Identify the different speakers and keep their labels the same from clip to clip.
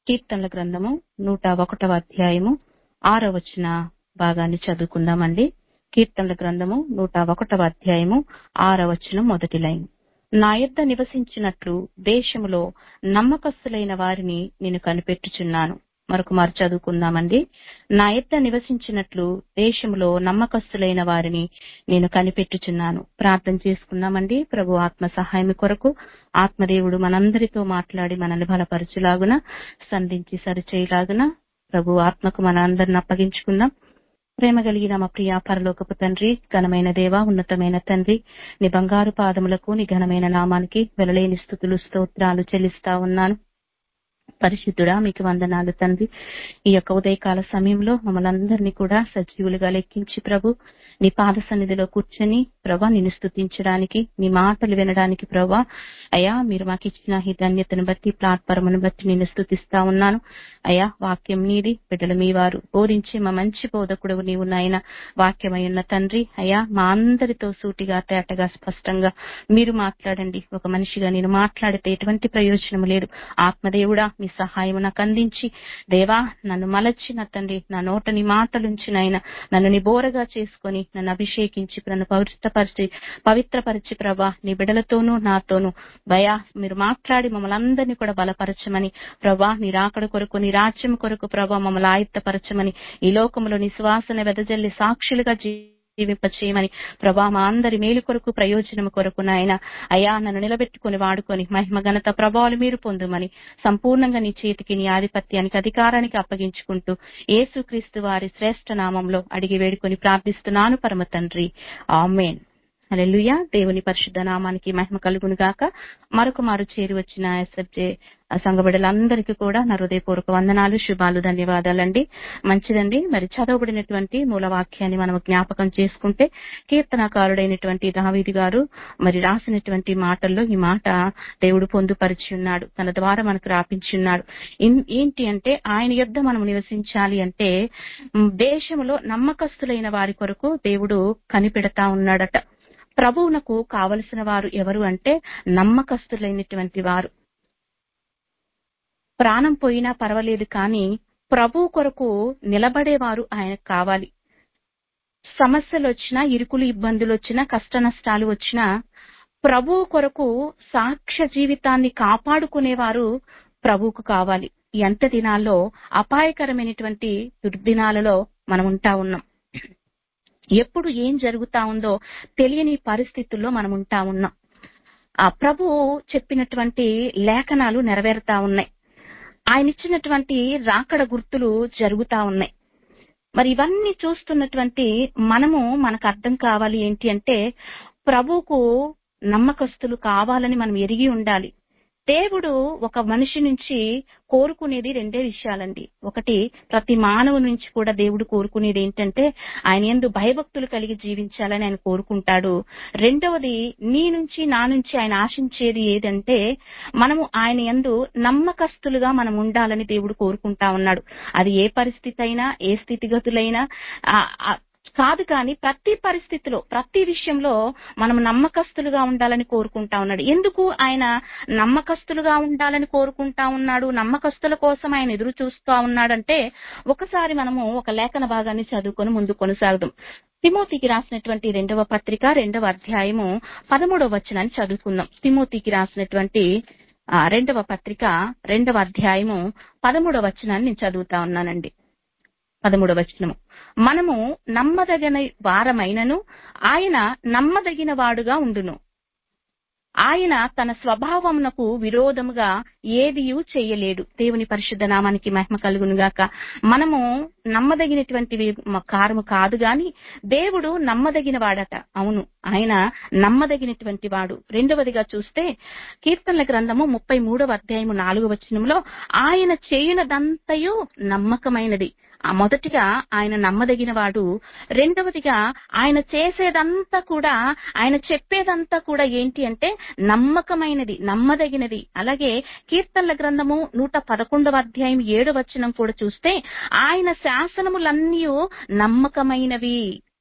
Speaker 1: కీర్తనల గ్రంథము నూట ఒకటవ అధ్యాయము ఆరో వచ్చిన భాగాన్ని చదువుకుందామండి కీర్తనల గ్రంథము నూట ఒకటవ అధ్యాయము ఆరో వచ్చిన మొదటి లైన్ నా యొద్ద నివసించినట్లు దేశములో నమ్మకస్తులైన వారిని నేను కనిపెట్టుచున్నాను మరొక మారు చదువుకుందామండి నా యొద్ద నివసించినట్లు దేశములో నమ్మకస్తులైన వారిని నేను కనిపెట్టుచున్నాను ప్రార్థన చేసుకున్నామండి ప్రభు ఆత్మ సహాయం కొరకు ఆత్మదేవుడు మనందరితో మాట్లాడి మనల్ని బలపరచులాగున సంధించి సరిచేయలాగున ప్రభు ఆత్మకు మన అందరిని అప్పగించుకుందాం ప్రేమ కలిగిన మా ప్రియ పరలోకపు తండ్రి ఘనమైన దేవ ఉన్నతమైన తండ్రి నీ బంగారు పాదములకు నీ ఘనమైన నామానికి వెలలేని స్థుతులు స్తోత్రాలు చెల్లిస్తా ఉన్నాను పరిశుద్ధుడా మీకు వందనాలు తండ్రి ఈ యొక్క ఉదయకాల సమయంలో మమ్మల్ని అందరినీ కూడా సజీవులుగా లెక్కించి ప్రభు నీ పాద సన్నిధిలో కూర్చొని ప్రభా నిన్ను స్థుతించడానికి నీ మాటలు వినడానికి ప్రభా అయ్యా మీరు మాకు ఇచ్చిన ఈ ధన్యతను బట్టి ప్లాట్ఫారమును బట్టి నిన్ను స్థుతిస్తా ఉన్నాను అయ్యా వాక్యం నీది బిడ్డలు మీ వారు బోధించి మా మంచి బోధకుడు నీవు నాయన వాక్యమై ఉన్న తండ్రి అయ్యా మా అందరితో సూటిగా తేటగా స్పష్టంగా మీరు మాట్లాడండి ఒక మనిషిగా నేను మాట్లాడితే ఎటువంటి ప్రయోజనం లేదు ఆత్మదేవుడా మీ సహాయం నాకు అందించి దేవా నన్ను మలచిన తండ్రి నా నోట నీ మాటలుంచి నాయన నన్ను నీ బోరగా చేసుకొని నన్ను అభిషేకించి నన్ను పవిత్రపరిచి పవిత్రపరిచి ప్రభా నీ బిడలతోనూ నాతోనూ భయా మీరు మాట్లాడి మమ్మల్ని అందరినీ కూడా బలపరచమని ప్రభా నీ రాకడ కొరకు నీ రాజ్యం కొరకు ప్రభా మమ్మల్ని ఆయుత్తపరచమని ఈ లోకంలో నీ సువాసన వెదజల్లి సాక్షులుగా జీవింపచేయమని ప్రభా మా అందరి మేలు కొరకు ప్రయోజనం కొరకు నాయన అయా నన్ను నిలబెట్టుకుని వాడుకొని మహిమ ఘనత ప్రభావాలు మీరు పొందుమని సంపూర్ణంగా నీ చేతికి నీ ఆధిపత్యానికి అధికారానికి అప్పగించుకుంటూ ఏసుక్రీస్తు వారి శ్రేష్ఠ నామంలో అడిగి వేడుకొని ప్రార్థిస్తున్నాను పరమ తండ్రి ఆమెన్ అలెలుయ దేవుని పరిశుద్ధ నామానికి మహిమ కలుగును గాక మరొక మారు చేరి వచ్చిన ఎస్ఎఫ్జే సంఘబిడలందరికీ కూడా నా హృదయపూర్వక వందనాలు శుభాలు ధన్యవాదాలండి మంచిదండి మరి చదవబడినటువంటి మూల వాక్యాన్ని మనం జ్ఞాపకం చేసుకుంటే కీర్తనకారుడైనటువంటి దావీది గారు మరి రాసినటువంటి మాటల్లో ఈ మాట దేవుడు పొందుపరిచి ఉన్నాడు తన ద్వారా మనకు రాపించి ఉన్నాడు ఏంటి అంటే ఆయన యుద్ధ మనం నివసించాలి అంటే దేశంలో నమ్మకస్తులైన వారి కొరకు దేవుడు కనిపెడతా ఉన్నాడట ప్రభువునకు కావలసిన వారు ఎవరు అంటే నమ్మకస్తులైనటువంటి వారు ప్రాణం పోయినా పర్వాలేదు కానీ ప్రభు కొరకు నిలబడేవారు ఆయనకు కావాలి సమస్యలు వచ్చినా ఇరుకులు ఇబ్బందులు వచ్చినా కష్ట నష్టాలు వచ్చినా ప్రభు కొరకు సాక్ష్య జీవితాన్ని కాపాడుకునేవారు ప్రభువుకు కావాలి ఎంత దినాల్లో అపాయకరమైనటువంటి దుర్దినాలలో మనం ఉంటా ఉన్నాం ఎప్పుడు ఏం జరుగుతా ఉందో తెలియని పరిస్థితుల్లో మనం ఉంటా ఉన్నాం ఆ ప్రభు చెప్పినటువంటి లేఖనాలు నెరవేరుతా ఉన్నాయి ఆయన ఇచ్చినటువంటి రాకడ గుర్తులు జరుగుతా ఉన్నాయి మరి ఇవన్నీ చూస్తున్నటువంటి మనము మనకు అర్థం కావాలి ఏంటి అంటే ప్రభుకు నమ్మకస్తులు కావాలని మనం ఎరిగి ఉండాలి దేవుడు ఒక మనిషి నుంచి కోరుకునేది రెండే విషయాలండి ఒకటి ప్రతి మానవు నుంచి కూడా దేవుడు కోరుకునేది ఏంటంటే ఆయన ఎందు భయభక్తులు కలిగి జీవించాలని ఆయన కోరుకుంటాడు రెండవది నీ నుంచి నా నుంచి ఆయన ఆశించేది ఏదంటే మనము ఆయన ఎందు నమ్మకస్తులుగా మనం ఉండాలని దేవుడు కోరుకుంటా ఉన్నాడు అది ఏ పరిస్థితి అయినా ఏ స్థితిగతులైనా కాదు కానీ ప్రతి పరిస్థితిలో ప్రతి విషయంలో మనం నమ్మకస్తులుగా ఉండాలని కోరుకుంటా ఉన్నాడు ఎందుకు ఆయన నమ్మకస్తులుగా ఉండాలని కోరుకుంటా ఉన్నాడు నమ్మకస్తుల కోసం ఆయన ఎదురు చూస్తూ ఉన్నాడంటే ఒకసారి మనము ఒక లేఖన భాగాన్ని చదువుకొని ముందు కొనసాగుదాం తిమోతికి రాసినటువంటి రెండవ పత్రిక రెండవ అధ్యాయము పదమూడవ వచనాన్ని చదువుకుందాం తిమోతికి రాసినటువంటి రెండవ పత్రిక రెండవ అధ్యాయము పదమూడవ వచనాన్ని నేను చదువుతా ఉన్నానండి పదమూడవ వచనము మనము నమ్మదగిన వారమైనను ఆయన నమ్మదగిన వాడుగా ఉండును ఆయన తన స్వభావమునకు విరోధముగా ఏదియూ చేయలేడు దేవుని పరిశుద్ధ నామానికి మహిమ కలుగును గాక మనము నమ్మదగినటువంటి కారము కాదు గాని దేవుడు నమ్మదగిన వాడట అవును ఆయన నమ్మదగినటువంటి వాడు రెండవదిగా చూస్తే కీర్తనల గ్రంథము ముప్పై మూడవ అధ్యాయము నాలుగవ వచనంలో ఆయన చేయునదంతయు నమ్మకమైనది ఆ మొదటిగా ఆయన నమ్మదగిన వాడు రెండవదిగా ఆయన చేసేదంతా కూడా ఆయన చెప్పేదంతా కూడా ఏంటి అంటే నమ్మకమైనది నమ్మదగినది అలాగే కీర్తనల గ్రంథము నూట పదకొండవ అధ్యాయం ఏడు వచనం కూడా చూస్తే ఆయన శాసనములన్నీ నమ్మకమైనవి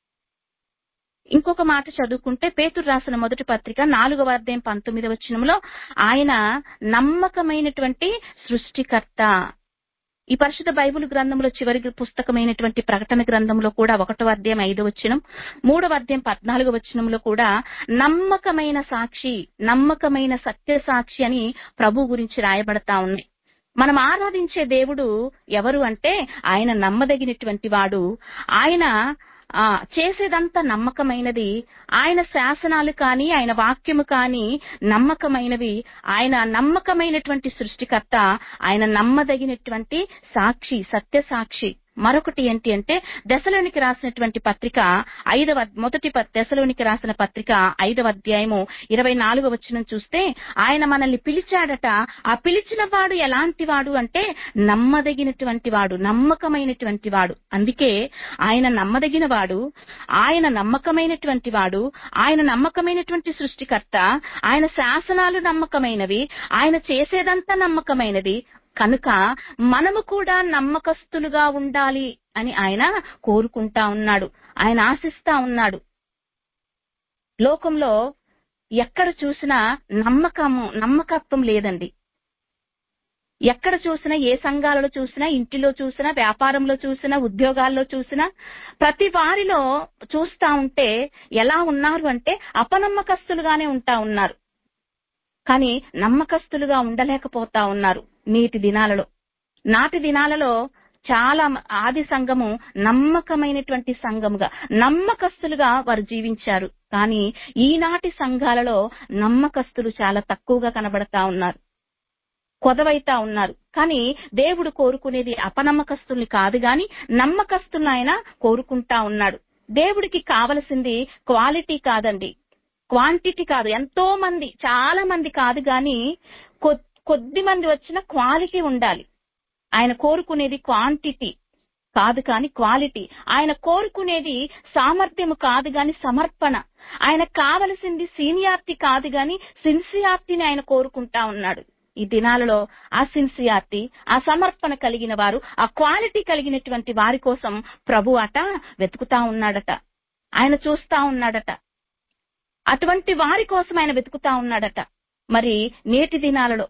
Speaker 1: ఇంకొక మాట చదువుకుంటే పేతురు రాసిన మొదటి పత్రిక నాలుగవ అధ్యాయం పంతొమ్మిదవ వచనంలో ఆయన నమ్మకమైనటువంటి సృష్టికర్త ఈ పరిశుద్ధ బైబిల్ గ్రంథంలో చివరి పుస్తకమైనటువంటి ప్రకటన గ్రంథంలో కూడా ఒకటో అధ్యాయం ఐదో వచనం మూడవ అధ్యాయం పద్నాలుగో వచనంలో కూడా నమ్మకమైన సాక్షి నమ్మకమైన సత్య సాక్షి అని ప్రభు గురించి రాయబడతా ఉన్నాయి మనం ఆరాధించే దేవుడు ఎవరు అంటే ఆయన నమ్మదగినటువంటి వాడు ఆయన ఆ చేసేదంతా నమ్మకమైనది ఆయన శాసనాలు కానీ ఆయన వాక్యము కానీ నమ్మకమైనవి ఆయన నమ్మకమైనటువంటి సృష్టికర్త ఆయన నమ్మదగినటువంటి సాక్షి సత్య సాక్షి మరొకటి ఏంటి అంటే దశలోనికి రాసినటువంటి పత్రిక ఐదవ మొదటి ప- దశలోనికి రాసిన పత్రిక ఐదవ అధ్యాయము ఇరవై నాలుగవ వచనం చూస్తే ఆయన మనల్ని పిలిచాడట ఆ పిలిచిన వాడు ఎలాంటి వాడు అంటే నమ్మదగినటువంటి వాడు నమ్మకమైనటువంటి వాడు అందుకే ఆయన నమ్మదగిన వాడు ఆయన నమ్మకమైనటువంటి వాడు ఆయన నమ్మకమైనటువంటి సృష్టికర్త ఆయన శాసనాలు నమ్మకమైనవి ఆయన చేసేదంతా నమ్మకమైనది కనుక మనము కూడా నమ్మకస్తులుగా ఉండాలి అని ఆయన కోరుకుంటా ఉన్నాడు ఆయన ఆశిస్తా ఉన్నాడు లోకంలో ఎక్కడ చూసినా నమ్మకము నమ్మకత్వం లేదండి ఎక్కడ చూసినా ఏ సంఘాలలో చూసినా ఇంటిలో చూసినా వ్యాపారంలో చూసినా ఉద్యోగాల్లో చూసినా ప్రతి వారిలో చూస్తా ఉంటే ఎలా ఉన్నారు అంటే అపనమ్మకస్తులుగానే ఉంటా ఉన్నారు కానీ నమ్మకస్తులుగా ఉండలేకపోతా ఉన్నారు నేటి దినాలలో నాటి దినాలలో చాలా మ- ఆది సంఘము నమ్మకమైనటువంటి సంఘముగా నమ్మకస్తులుగా వారు జీవించారు కానీ ఈనాటి సంఘాలలో నమ్మకస్తులు చాలా తక్కువగా కనబడతా ఉన్నారు కొదవైతా ఉన్నారు కానీ దేవుడు కోరుకునేది అపనమ్మకస్తుల్ని కాదు గాని నమ్మకస్తుల్ని ఆయన కోరుకుంటా ఉన్నాడు దేవుడికి కావలసింది క్వాలిటీ కాదండి క్వాంటిటీ కాదు ఎంతో మంది చాలా మంది కాదు గాని కొ- కొద్ది మంది వచ్చిన క్వాలిటీ ఉండాలి ఆయన కోరుకునేది క్వాంటిటీ కాదు కాని క్వాలిటీ ఆయన కోరుకునేది సామర్థ్యము కాదు గాని సమర్పణ ఆయన కావలసింది సీనియారిటీ కాదు గాని సిన్సియారిటీని ఆయన కోరుకుంటా ఉన్నాడు ఈ దినాలలో ఆ సిన్సియారిటీ ఆ సమర్పణ కలిగిన వారు ఆ క్వాలిటీ కలిగినటువంటి వారి కోసం ప్రభు అట వెతుకుతా ఉన్నాడట ఆయన చూస్తా ఉన్నాడట అటువంటి వారి కోసం ఆయన వెతుకుతా ఉన్నాడట మరి నేటి దినాలలో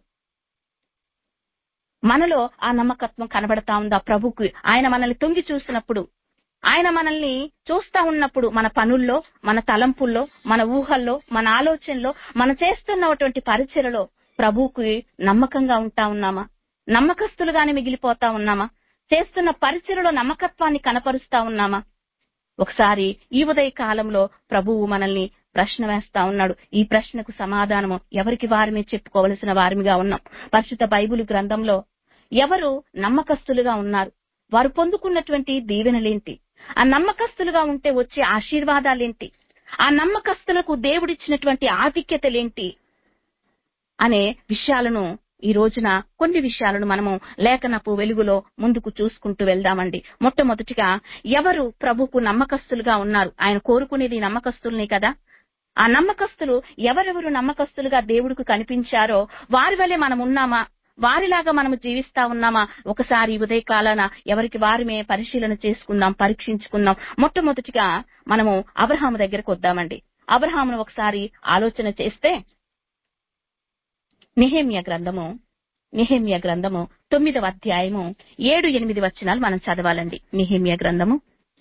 Speaker 1: మనలో ఆ నమ్మకత్వం కనబడతా ఉందా ప్రభుకు ఆయన మనల్ని తొంగి చూసినప్పుడు ఆయన మనల్ని చూస్తా ఉన్నప్పుడు మన పనుల్లో మన తలంపుల్లో మన ఊహల్లో మన ఆలోచనలో మన చేస్తున్నటువంటి పరిచయలో ప్రభువుకి నమ్మకంగా ఉంటా ఉన్నామా నమ్మకస్తులుగానే మిగిలిపోతా ఉన్నామా చేస్తున్న పరిచయలో నమ్మకత్వాన్ని కనపరుస్తా ఉన్నామా ఒకసారి ఈ ఉదయ కాలంలో ప్రభువు మనల్ని ప్రశ్న వేస్తా ఉన్నాడు ఈ ప్రశ్నకు సమాధానము ఎవరికి వారిమే చెప్పుకోవలసిన వారిమిగా ఉన్నాం పరిశుద్ధ బైబిల్ గ్రంథంలో ఎవరు నమ్మకస్తులుగా ఉన్నారు వారు పొందుకున్నటువంటి దీవెనలేంటి ఆ నమ్మకస్తులుగా ఉంటే వచ్చే ఆశీర్వాదాలేంటి ఆ నమ్మకస్తులకు దేవుడిచ్చినటువంటి ఆధిక్యతలేంటి అనే విషయాలను ఈ రోజున కొన్ని విషయాలను మనము లేఖనపు వెలుగులో ముందుకు చూసుకుంటూ వెళ్దామండి మొట్టమొదటిగా ఎవరు ప్రభుకు నమ్మకస్తులుగా ఉన్నారు ఆయన కోరుకునేది నమ్మకస్తుల్ని కదా ఆ నమ్మకస్తులు ఎవరెవరు నమ్మకస్తులుగా దేవుడికి కనిపించారో వారి వలె మనం ఉన్నామా వారిలాగా మనము జీవిస్తా ఉన్నామా ఒకసారి ఈ ఉదయ కాలాన ఎవరికి వారిమే పరిశీలన చేసుకుందాం పరీక్షించుకుందాం మొట్టమొదటిగా మనము అబ్రహాము దగ్గరకు వద్దామండి అబ్రహామును ఒకసారి ఆలోచన చేస్తే నిహేమ్య గ్రంథము నిహేమ్య గ్రంథము తొమ్మిదవ అధ్యాయము ఏడు ఎనిమిది వచనాలు మనం చదవాలండి నిహేమ్య గ్రంథము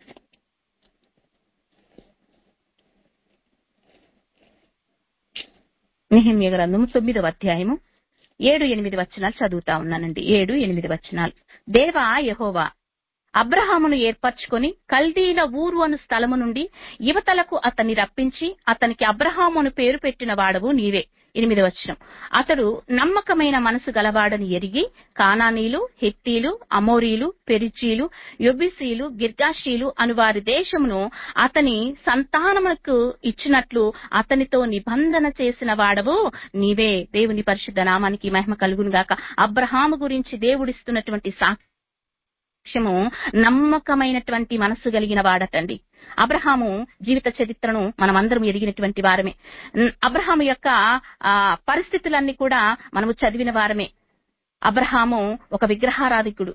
Speaker 1: నిహేమ్య గ్రంథము తొమ్మిదవ అధ్యాయము ఏడు ఎనిమిది వచనాలు చదువుతా ఉన్నానండి ఏడు ఎనిమిది వచనాలు దేవా యహోవా అబ్రహామును ఏర్పరచుకొని కల్దీల ఊరు అను స్థలము నుండి యువతలకు అతన్ని రప్పించి అతనికి అబ్రహాము అను పేరు పెట్టిన వాడవు నీవే ఎనిమిది వచనం అతడు నమ్మకమైన మనసు గలవాడని ఎరిగి కానానీలు హెత్తీలు అమోరీలు పెరిచీలు యొబిసీలు గిర్గాషీలు అను వారి దేశమును అతని సంతానములకు ఇచ్చినట్లు అతనితో నిబంధన చేసిన వాడవు నీవే దేవుని పరిశుద్ధ నామానికి మహిమ కలుగును గాక అబ్రహాము గురించి దేవుడిస్తున్నటువంటి సాక్షి సాక్ష్యము నమ్మకమైనటువంటి మనస్సు కలిగిన వాడటండి అబ్రహాము జీవిత చరిత్రను మనమందరం ఎరిగినటువంటి వారమే న్- అబ్రహాము యొక్క ఆ పరిస్థితులన్నీ కూడా మనము చదివిన వారమే అబ్రహాము ఒక విగ్రహారాధికుడు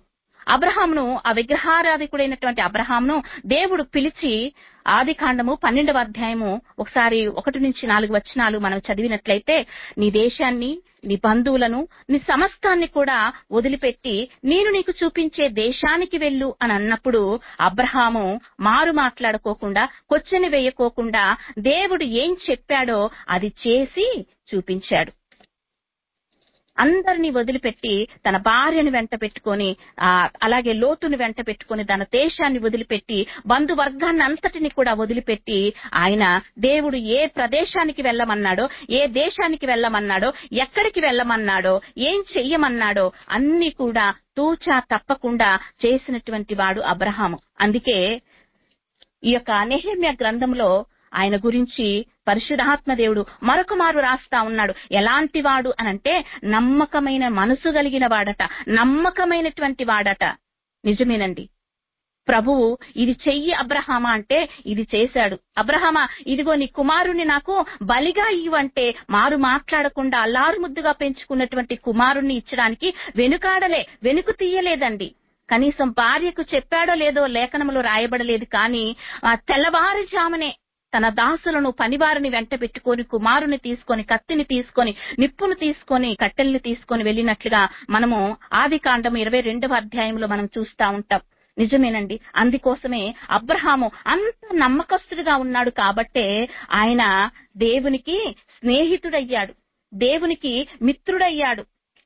Speaker 1: అబ్రహామును ఆ విగ్రహారాధికుడైనటువంటి అబ్రహామును దేవుడు పిలిచి ఆది కాండము పన్నెండవ అధ్యాయము ఒకసారి ఒకటి నుంచి నాలుగు వచనాలు మనం చదివినట్లయితే నీ దేశాన్ని నీ బంధువులను నీ సమస్తాన్ని కూడా వదిలిపెట్టి నేను నీకు చూపించే దేశానికి వెళ్ళు అని అన్నప్పుడు అబ్రహాము మారు మాట్లాడుకోకుండా కొచ్చని వేయకోకుండా దేవుడు ఏం చెప్పాడో అది చేసి చూపించాడు అందరినీ వదిలిపెట్టి తన భార్యను వెంట పెట్టుకొని ఆ అలాగే లోతుని వెంట పెట్టుకొని తన దేశాన్ని వదిలిపెట్టి బంధువర్గాన్ని అంతటిని కూడా వదిలిపెట్టి ఆయన దేవుడు ఏ ప్రదేశానికి వెళ్ళమన్నాడో ఏ దేశానికి వెళ్ళమన్నాడో ఎక్కడికి వెళ్ళమన్నాడో ఏం చెయ్యమన్నాడో అన్ని కూడా తూచా తప్పకుండా చేసినటువంటి వాడు అబ్రహాము అందుకే ఈ యొక్క నెహమ్య గ్రంథంలో ఆయన గురించి పరిశుధాత్మ దేవుడు మరొక మారు రాస్తా ఉన్నాడు ఎలాంటి వాడు అనంటే నమ్మకమైన మనసు కలిగిన వాడట నమ్మకమైనటువంటి వాడట నిజమేనండి ప్రభువు ఇది చెయ్యి అబ్రహామా అంటే ఇది చేశాడు అబ్రహామా ఇదిగో నీ కుమారుణ్ణి నాకు బలిగా ఇవ్వంటే మారు మాట్లాడకుండా అల్లారు ముద్దుగా పెంచుకున్నటువంటి కుమారుణ్ణి ఇచ్చడానికి వెనుకాడలే వెనుకు తీయలేదండి కనీసం భార్యకు చెప్పాడో లేదో లేఖనములో రాయబడలేదు కానీ ఆ తెల్లవారుజామునే తన దాసులను పనివారిని వెంట పెట్టుకొని కుమారుని తీసుకొని కత్తిని తీసుకొని నిప్పును తీసుకొని కట్టెల్ని తీసుకొని వెళ్ళినట్లుగా మనము ఆది కాండము ఇరవై రెండవ అధ్యాయంలో మనం చూస్తా ఉంటాం నిజమేనండి అందుకోసమే అబ్రహాము అంత నమ్మకస్తుడిగా ఉన్నాడు కాబట్టే ఆయన దేవునికి స్నేహితుడయ్యాడు దేవునికి మిత్రుడయ్యాడు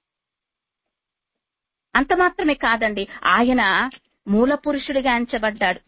Speaker 1: అంత మాత్రమే కాదండి ఆయన మూల పురుషుడిగా ఎంచబడ్డాడు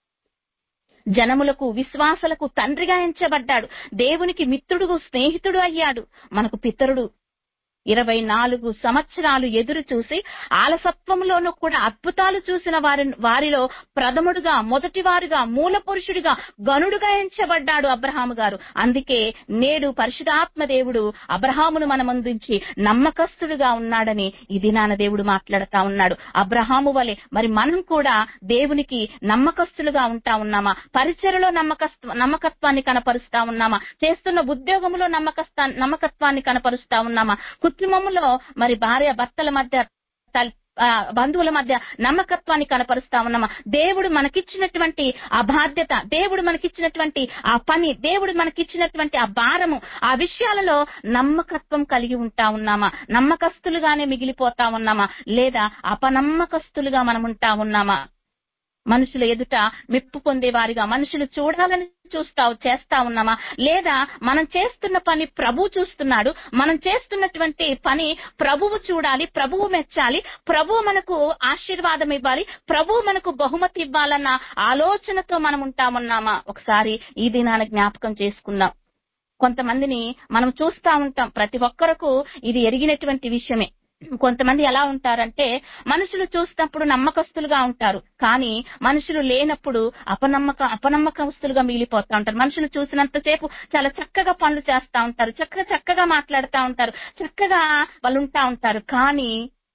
Speaker 1: జనములకు విశ్వాసలకు తండ్రిగా ఎంచబడ్డాడు దేవునికి మిత్రుడు స్నేహితుడు అయ్యాడు మనకు పితరుడు ఇరవై నాలుగు సంవత్సరాలు ఎదురు చూసి ఆలసత్వంలోనూ కూడా అద్భుతాలు చూసిన వారి వారిలో ప్రథముడుగా మొదటివారుగా మూల పురుషుడిగా గనుడుగా ఎంచబడ్డాడు అబ్రహాము గారు అందుకే నేడు పరిశుధాత్మ దేవుడు అబ్రహామును మనమందించి నమ్మకస్తుడుగా ఉన్నాడని ఈ దినాన దేవుడు మాట్లాడుతా ఉన్నాడు అబ్రహాము వలె మరి మనం కూడా దేవునికి నమ్మకస్తులుగా ఉంటా ఉన్నామా పరిచయలో నమ్మకస్త నమ్మకత్వాన్ని కనపరుస్తా ఉన్నామా చేస్తున్న ఉద్యోగంలో నమ్మకస్తా నమ్మకత్వాన్ని కనపరుస్తా ఉన్నామా కుటుంబంలో మరి భార్య భర్తల మధ్య తల్- ఆ, బంధువుల మధ్య నమ్మకత్వాన్ని కనపరుస్తా ఉన్నామా దేవుడు మనకిచ్చినటువంటి ఆ బాధ్యత దేవుడు మనకిచ్చినటువంటి ఆ పని దేవుడు మనకిచ్చినటువంటి ఆ భారము ఆ విషయాలలో నమ్మకత్వం కలిగి ఉంటా ఉన్నామా నమ్మకస్తులుగానే మిగిలిపోతా ఉన్నామా లేదా అపనమ్మకస్తులుగా మనం ఉంటా ఉన్నామా మనుషుల ఎదుట మెప్పు పొందేవారిగా మనుషులు చూడాలని చూస్తా చేస్తా ఉన్నామా లేదా మనం చేస్తున్న పని ప్రభు చూస్తున్నాడు మనం చేస్తున్నటువంటి పని ప్రభువు చూడాలి ప్రభువు మెచ్చాలి ప్రభువు మనకు ఆశీర్వాదం ఇవ్వాలి ప్రభువు మనకు బహుమతి ఇవ్వాలన్న ఆలోచనతో మనం ఉంటామన్నామా ఒకసారి ఈ దినాన జ్ఞాపకం చేసుకుందాం కొంతమందిని మనం చూస్తా ఉంటాం ప్రతి ఒక్కరకు ఇది ఎరిగినటువంటి విషయమే కొంతమంది ఎలా ఉంటారంటే మనుషులు చూసినప్పుడు నమ్మకస్తులుగా ఉంటారు కానీ మనుషులు లేనప్పుడు అపనమ్మక అపనమ్మకస్తులుగా మిగిలిపోతా ఉంటారు మనుషులు చూసినంతసేపు చాలా చక్కగా పనులు చేస్తా ఉంటారు చక్కగా చక్కగా మాట్లాడుతా ఉంటారు చక్కగా వాళ్ళు ఉంటా ఉంటారు కానీ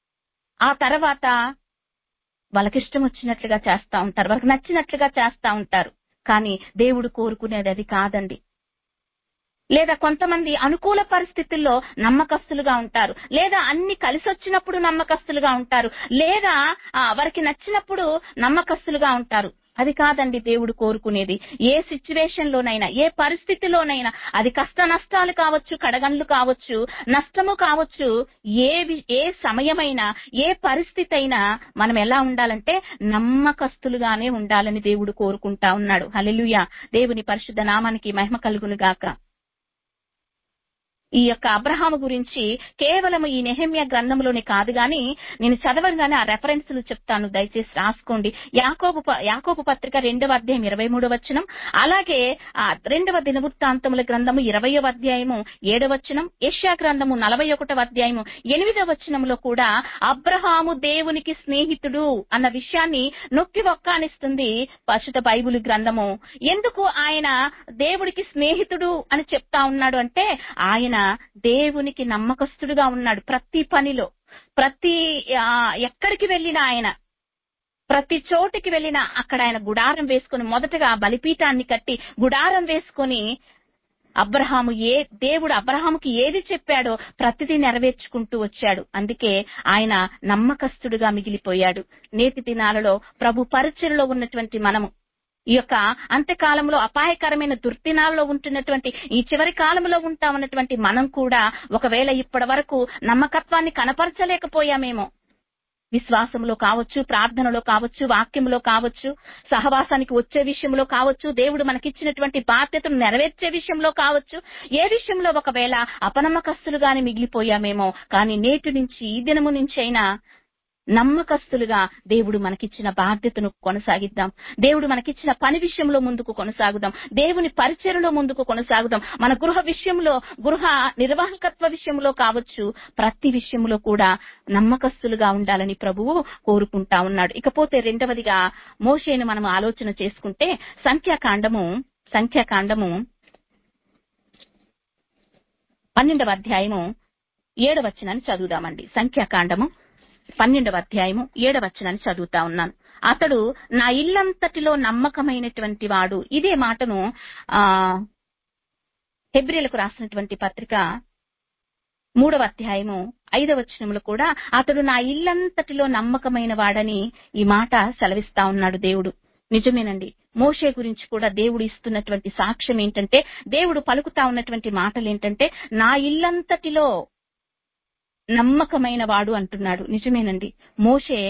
Speaker 1: ఆ తర్వాత వాళ్ళకిష్టం వచ్చినట్లుగా చేస్తా ఉంటారు వాళ్ళకి నచ్చినట్లుగా చేస్తా ఉంటారు కానీ దేవుడు కోరుకునేది అది కాదండి లేదా కొంతమంది అనుకూల పరిస్థితుల్లో నమ్మకస్తులుగా ఉంటారు లేదా అన్ని కలిసి వచ్చినప్పుడు నమ్మకస్తులుగా ఉంటారు లేదా ఆ, వారికి నచ్చినప్పుడు నమ్మకస్తులుగా ఉంటారు అది కాదండి దేవుడు కోరుకునేది ఏ సిచ్యువేషన్ లోనైనా ఏ పరిస్థితిలోనైనా అది కష్ట నష్టాలు కావచ్చు కడగండ్లు కావచ్చు నష్టము కావచ్చు ఏ వి- ఏ సమయమైనా ఏ పరిస్థితి అయినా మనం ఎలా ఉండాలంటే నమ్మకస్తులుగానే ఉండాలని దేవుడు కోరుకుంటా ఉన్నాడు హల్లెలూయా దేవుని పరిశుద్ధ నామానికి మహిమ కలుగును గాక ఈ యొక్క అబ్రహాము గురించి కేవలం ఈ నెహమ్య గ్రంథంలోనే కాదు గాని నేను చదవగానే ఆ రెఫరెన్స్లు చెప్తాను దయచేసి రాసుకోండి యాకోబు ప- యాకోబు పత్రిక రెండవ అధ్యాయం ఇరవై మూడవ వచనం అలాగే ఆ రెండవ దినవృత్తాంతముల గ్రంథము ఇరవయవ అధ్యాయము ఏడవ వచనం యెషయా గ్రంథము నలభై ఒకటవ అధ్యాయము ఎనిమిదవ వచనంలో కూడా అబ్రహాము దేవునికి స్నేహితుడు అన్న విషయాన్ని నొక్కి ఒక్కానిస్తుంది పరిశుద్ధ బైబిల్ గ్రంథము ఎందుకు ఆయన దేవుడికి స్నేహితుడు అని చెప్తా ఉన్నాడు అంటే ఆయన దేవునికి నమ్మకస్తుడుగా ఉన్నాడు ప్రతి పనిలో ప్రతి ఆ, ఎక్కడికి వెళ్ళినా ఆయన ప్రతి చోటికి వెళ్ళినా అక్కడ ఆయన గుడారం వేసుకొని మొదటగా బలిపీఠాన్ని కట్టి గుడారం వేసుకొని అబ్రహాము ఏ దేవుడు అబ్రహాముకి ఏది చెప్పాడో ప్రతిదీ నెరవేర్చుకుంటూ వచ్చాడు అందుకే ఆయన నమ్మకస్తుడుగా మిగిలిపోయాడు నేటి దినాలలో ప్రభు పరిచయలో ఉన్నటువంటి మనము ఈ యొక్క అంత్యకాలంలో అపాయకరమైన దుర్దినాల్లో ఉంటున్నటువంటి ఈ చివరి కాలంలో ఉంటా ఉన్నటువంటి మనం కూడా ఒకవేళ ఇప్పటి వరకు నమ్మకత్వాన్ని కనపరచలేకపోయామేమో విశ్వాసంలో కావచ్చు ప్రార్థనలో కావచ్చు వాక్యంలో కావచ్చు సహవాసానికి వచ్చే విషయంలో కావచ్చు దేవుడు మనకిచ్చినటువంటి బాధ్యతను నెరవేర్చే విషయంలో కావచ్చు ఏ విషయంలో ఒకవేళ అపనమ్మకస్తులుగానే మిగిలిపోయామేమో కానీ నేటి నుంచి ఈ దినము నుంచి అయినా నమ్మకస్తులుగా దేవుడు మనకిచ్చిన బాధ్యతను కొనసాగిద్దాం దేవుడు మనకిచ్చిన పని విషయంలో ముందుకు కొనసాగుదాం దేవుని పరిచయలో ముందుకు కొనసాగుదాం మన గృహ విషయంలో గృహ నిర్వాహకత్వ విషయంలో కావచ్చు ప్రతి విషయంలో కూడా నమ్మకస్తులుగా ఉండాలని ప్రభువు కోరుకుంటా ఉన్నాడు ఇకపోతే రెండవదిగా మోషేను మనం ఆలోచన చేసుకుంటే సంఖ్యాకాండము సంఖ్యాకాండము పన్నెండవ అధ్యాయము ఏడవ వచనాన్ని చదువుదామండి సంఖ్యాకాండము పన్నెండవ అధ్యాయము ఏడవ వచనాన్ని చదువుతా ఉన్నాను అతడు నా ఇల్లంతటిలో నమ్మకమైనటువంటి వాడు ఇదే మాటను ఆ హెబ్రిలకు రాసినటువంటి పత్రిక మూడవ అధ్యాయము ఐదవ వచనంలో కూడా అతడు నా ఇల్లంతటిలో నమ్మకమైన వాడని ఈ మాట సెలవిస్తా ఉన్నాడు దేవుడు నిజమేనండి మోషే గురించి కూడా దేవుడు ఇస్తున్నటువంటి సాక్ష్యం ఏంటంటే దేవుడు పలుకుతా ఉన్నటువంటి మాటలు ఏంటంటే నా ఇల్లంతటిలో నమ్మకమైన వాడు అంటున్నాడు నిజమేనండి మోషే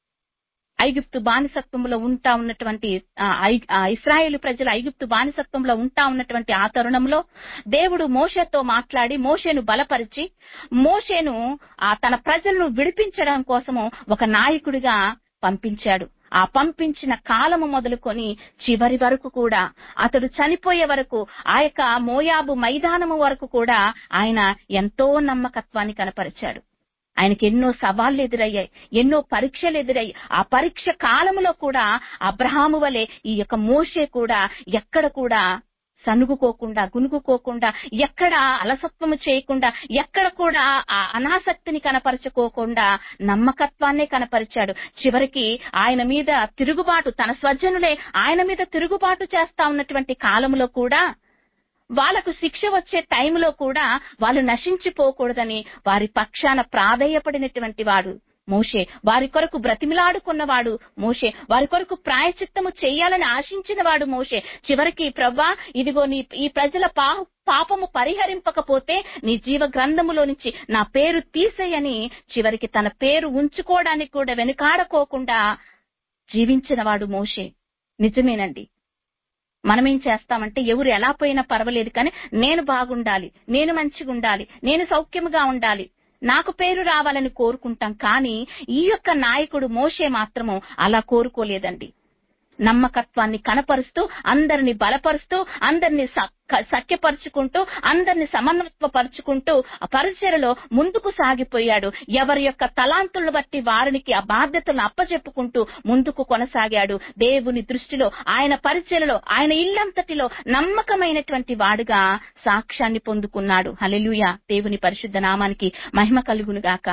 Speaker 1: ఐగుప్తు బానిసత్వంలో ఉంటా ఉన్నటువంటి ఆ, ఐ- ఆ, ఇస్రాయేలు ప్రజలు ఐగుప్తు బానిసత్వంలో ఉంటా ఉన్నటువంటి ఆ తరుణంలో దేవుడు మోషేతో మాట్లాడి మోషేను బలపరిచి మోషేను ఆ తన ప్రజలను విడిపించడం కోసము ఒక నాయకుడిగా పంపించాడు ఆ పంపించిన కాలము మొదలుకొని చివరి వరకు కూడా అతడు చనిపోయే వరకు ఆ యొక్క మోయాబు మైదానము వరకు కూడా ఆయన ఎంతో నమ్మకత్వాన్ని కనపరిచాడు ఆయనకి ఎన్నో సవాళ్లు ఎదురయ్యాయి ఎన్నో పరీక్షలు ఎదురయ్యాయి ఆ పరీక్ష కాలములో కూడా అబ్రహాము వలె ఈ యొక్క మోషే కూడా ఎక్కడ కూడా సనుగుకోకుండా గునుగుకోకుండా ఎక్కడ అలసత్వము చేయకుండా ఎక్కడ కూడా ఆ అనాసక్తిని కనపరచుకోకుండా నమ్మకత్వాన్నే కనపరిచాడు చివరికి ఆయన మీద తిరుగుబాటు తన స్వజనులే ఆయన మీద తిరుగుబాటు చేస్తా ఉన్నటువంటి కాలంలో కూడా వాళ్ళకు శిక్ష వచ్చే టైంలో కూడా వాళ్ళు నశించిపోకూడదని వారి పక్షాన ప్రాధేయపడినటువంటి వాడు మోషే వారి కొరకు బ్రతిమిలాడుకున్నవాడు మోషే వారి కొరకు ప్రాయచిత్తము చేయాలని ఆశించిన వాడు మోషే చివరికి ప్రవ్వా ఇదిగో నీ ఈ ప్రజల పా పాపము పరిహరింపకపోతే నీ జీవ గ్రంథములో నుంచి నా పేరు తీసేయని చివరికి తన పేరు ఉంచుకోవడానికి కూడా వెనుకాడకోకుండా జీవించిన వాడు మోషే నిజమేనండి మనమేం చేస్తామంటే ఎవరు ఎలా పోయినా పర్వాలేదు కానీ నేను బాగుండాలి నేను మంచిగా ఉండాలి నేను సౌఖ్యముగా ఉండాలి నాకు పేరు రావాలని కోరుకుంటాం కానీ ఈ యొక్క నాయకుడు మోషే మాత్రము అలా కోరుకోలేదండి నమ్మకత్వాన్ని కనపరుస్తూ అందరిని బలపరుస్తూ అందరిని స- సఖ్యపరుచుకుంటూ అందరిని సమన్వత్వపరుచుకుంటూ ఆ పరిచయలో ముందుకు సాగిపోయాడు ఎవరి యొక్క తలాంతులను బట్టి వారికి ఆ బాధ్యతలను అప్పచెప్పుకుంటూ ముందుకు కొనసాగాడు దేవుని దృష్టిలో ఆయన పరిచయలో ఆయన ఇల్లంతటిలో నమ్మకమైనటువంటి వాడుగా సాక్ష్యాన్ని పొందుకున్నాడు హల్లెలూయా దేవుని పరిశుద్ధ నామానికి మహిమ కలుగును గాక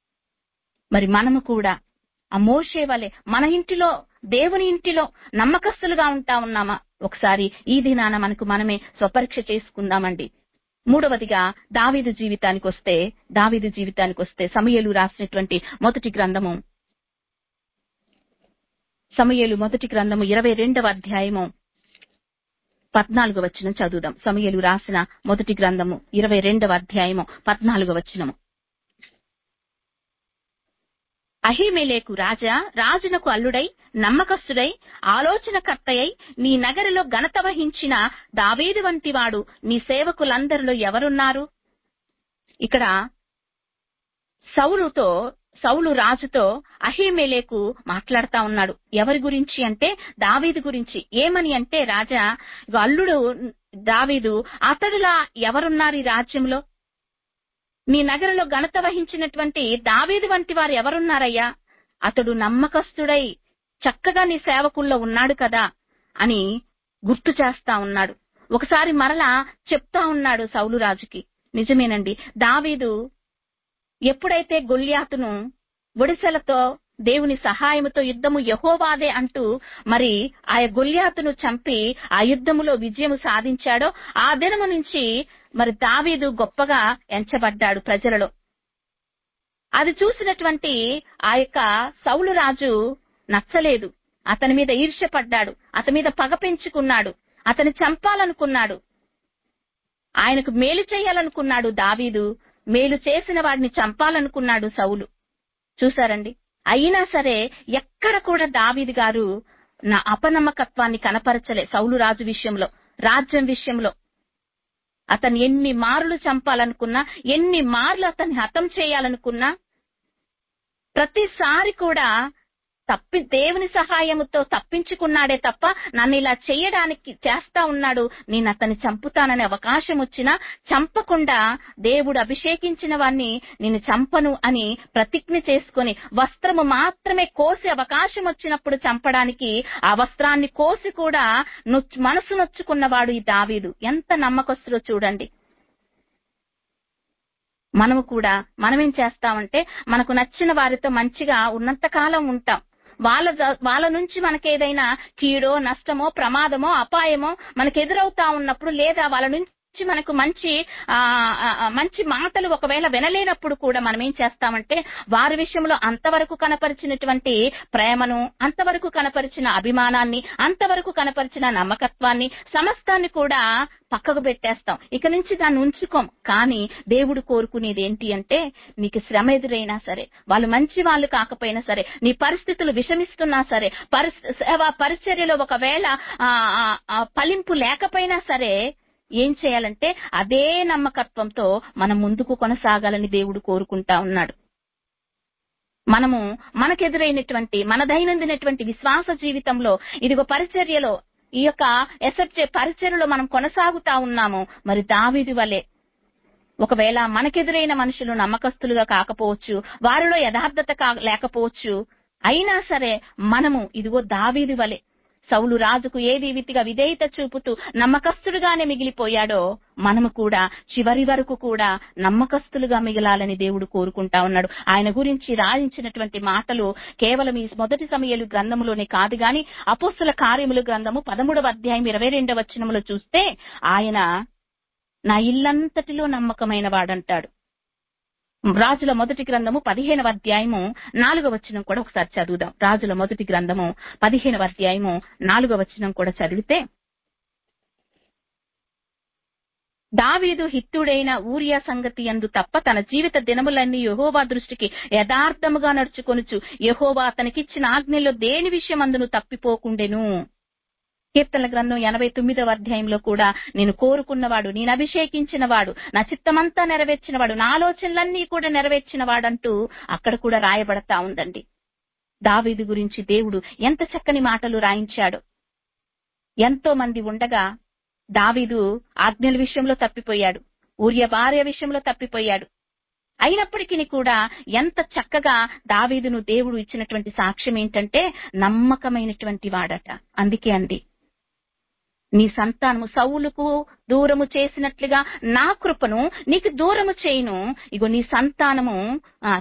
Speaker 1: మరి మనము కూడా ఆ మోషే వలె మన ఇంటిలో దేవుని ఇంటిలో నమ్మకస్తులుగా ఉంటా ఉన్నామా ఒకసారి ఈ దినాన మనకు మనమే స్వపరీక్ష చేసుకుందామండి మూడవదిగా దావీదు జీవితానికి వస్తే దావీదు జీవితానికి వస్తే సమయలు రాసినటువంటి మొదటి గ్రంథము సమయలు మొదటి గ్రంథము ఇరవై రెండవ అధ్యాయము పద్నాలుగు వచనం చదువుదాం సమయలు రాసిన మొదటి గ్రంథము ఇరవై రెండవ అధ్యాయము పద్నాలుగు వచనము అహిమేలేకు రాజా రాజునకు అల్లుడై నమ్మకస్తుడై ఆలోచనకర్తయై నీ నగరిలో ఘనత వహించిన దావీదు వంటి వాడు నీ సేవకులందరిలో ఎవరున్నారు ఇక్కడ సౌలుతో సౌలు రాజుతో అహిమేలేకు మాట్లాడుతా ఉన్నాడు ఎవరి గురించి అంటే దావీదు గురించి ఏమని అంటే రాజా ఇగో అల్లుడు దావీదు అతడులా ఎవరున్నారు ఈ రాజ్యంలో మీ నగరంలో ఘనత వహించినటువంటి దావీదు వంటి వారు ఎవరున్నారయ్యా అతడు నమ్మకస్తుడై చక్కగా నీ సేవకుల్లో ఉన్నాడు కదా అని గుర్తు చేస్తా ఉన్నాడు ఒకసారి మరలా చెప్తా ఉన్నాడు సౌలు రాజుకి నిజమేనండి దావీదు ఎప్పుడైతే గొల్యాతును ఒడిసెలతో దేవుని సహాయముతో యుద్ధము యహోవాదే అంటూ మరి ఆ గొల్యాతును చంపి ఆ యుద్ధములో విజయము సాధించాడో ఆ దినము నుంచి మరి దావీదు గొప్పగా ఎంచబడ్డాడు ప్రజలలో అది చూసినటువంటి ఆ యొక్క సౌలు రాజు నచ్చలేదు అతని మీద ఈర్ష్యపడ్డాడు అతని మీద పగ పెంచుకున్నాడు అతని చంపాలనుకున్నాడు ఆయనకు మేలు చేయాలనుకున్నాడు దావీదు మేలు చేసిన వాడిని చంపాలనుకున్నాడు సౌలు చూసారండి అయినా సరే ఎక్కడ కూడా దావీదు గారు నా అపనమ్మకత్వాన్ని కనపరచలే సౌలు రాజు విషయంలో రాజ్యం విషయంలో అతను ఎన్ని మార్లు చంపాలనుకున్నా ఎన్ని మార్లు అతన్ని హతం చేయాలనుకున్నా ప్రతిసారి కూడా తప్పి దేవుని సహాయముతో తప్పించుకున్నాడే తప్ప నన్ను ఇలా చేయడానికి చేస్తా ఉన్నాడు నేను అతన్ని చంపుతాననే అవకాశం వచ్చినా చంపకుండా దేవుడు అభిషేకించిన వాణ్ణి నేను చంపను అని ప్రతిజ్ఞ చేసుకుని వస్త్రము మాత్రమే కోసి అవకాశం వచ్చినప్పుడు చంపడానికి ఆ వస్త్రాన్ని కోసి కూడా నొచ్చు మనసు నొచ్చుకున్నవాడు ఈ దావీదు ఎంత నమ్మకస్తులో చూడండి మనము కూడా మనమేం చేస్తామంటే మనకు నచ్చిన వారితో మంచిగా ఉన్నంత కాలం ఉంటాం వాళ్ళ జ- వాళ్ళ నుంచి మనకేదైనా కీడో నష్టమో ప్రమాదమో అపాయమో మనకు ఎదురవుతా ఉన్నప్పుడు లేదా వాళ్ళ నుంచి మనకు మంచి ఆ ఆ, ఆ, మంచి మాటలు ఒకవేళ వినలేనప్పుడు కూడా మనం ఏం చేస్తామంటే వారి విషయంలో అంతవరకు కనపరిచినటువంటి ప్రేమను అంతవరకు కనపరిచిన అభిమానాన్ని అంతవరకు కనపరిచిన నమ్మకత్వాన్ని సమస్తాన్ని కూడా పక్కకు పెట్టేస్తాం ఇక నుంచి దాన్ని ఉంచుకోం కానీ దేవుడు కోరుకునేది ఏంటి అంటే నీకు శ్రమ ఎదురైనా సరే వాళ్ళు మంచి వాళ్ళు కాకపోయినా సరే నీ పరిస్థితులు విషమిస్తున్నా సరే పరిస్థ- సేవా పరిచర్యలో ఒకవేళ ఆ, ఆ, ఆ, ఫలింపు లేకపోయినా సరే ఏం చేయాలంటే అదే నమ్మకత్వంతో మనం ముందుకు కొనసాగాలని దేవుడు కోరుకుంటా ఉన్నాడు మనము మనకెదురైనటువంటి మన దైనందినటువంటి విశ్వాస జీవితంలో ఇదిగో పరిచర్యలో ఈ యొక్క ఎసెప్చే పరిచర్యలో మనం కొనసాగుతా ఉన్నాము మరి దావిది వలె ఒకవేళ మనకెదురైన మనుషులు నమ్మకస్తులుగా కాకపోవచ్చు వారిలో యథార్థత కా లేకపోవచ్చు అయినా సరే మనము ఇదిగో దావీది వలె సౌలు రాజుకు ఏది విధిగా విధేయత చూపుతూ నమ్మకస్తుడుగానే మిగిలిపోయాడో మనము కూడా చివరి వరకు కూడా నమ్మకస్తులుగా మిగలాలని దేవుడు కోరుకుంటా ఉన్నాడు ఆయన గురించి రాయించినటువంటి మాటలు కేవలం ఈ మొదటి సమయలు గ్రంథములోనే కాదు గాని అపోస్తుల కార్యములు గ్రంథము పదమూడవ అధ్యాయం ఇరవై రెండవ వచనములో చూస్తే ఆయన నా ఇల్లంతటిలో నమ్మకమైన వాడంటాడు రాజుల మొదటి గ్రంథము పదిహేనవ అధ్యాయము నాలుగవ వచనం కూడా ఒకసారి చదువుదాం రాజుల మొదటి గ్రంథము పదిహేనవ అధ్యాయము నాలుగవ వచనం కూడా చదివితే దావీదు హిత్తుడైన ఊరియా సంగతి యందు తప్ప తన జీవిత దినములన్నీ యెహోవా దృష్టికి యథార్థముగా నడుచుకొనుచు యెహోవా అతనికిచ్చిన ఆజ్ఞలో దేని విషయమందును తప్పిపోకుండెను కీర్తన గ్రంథం ఎనభై తొమ్మిదవ అధ్యాయంలో కూడా నేను కోరుకున్నవాడు నేను అభిషేకించిన వాడు నా చిత్తమంతా నెరవేర్చినవాడు నా ఆలోచనలన్నీ కూడా నెరవేర్చిన వాడంటూ అక్కడ కూడా రాయబడతా ఉందండి దావీదు గురించి దేవుడు ఎంత చక్కని మాటలు రాయించాడు ఎంతో మంది ఉండగా దావీదు ఆజ్ఞల విషయంలో తప్పిపోయాడు ఊర్య భార్య విషయంలో తప్పిపోయాడు అయినప్పటికీ కూడా ఎంత చక్కగా దావీదును దేవుడు ఇచ్చినటువంటి సాక్ష్యం ఏంటంటే నమ్మకమైనటువంటి వాడట అందుకే అంది నీ సంతానము సౌలుకు దూరము చేసినట్లుగా నా కృపను నీకు దూరము చేయను ఇగో నీ సంతానము ఆ,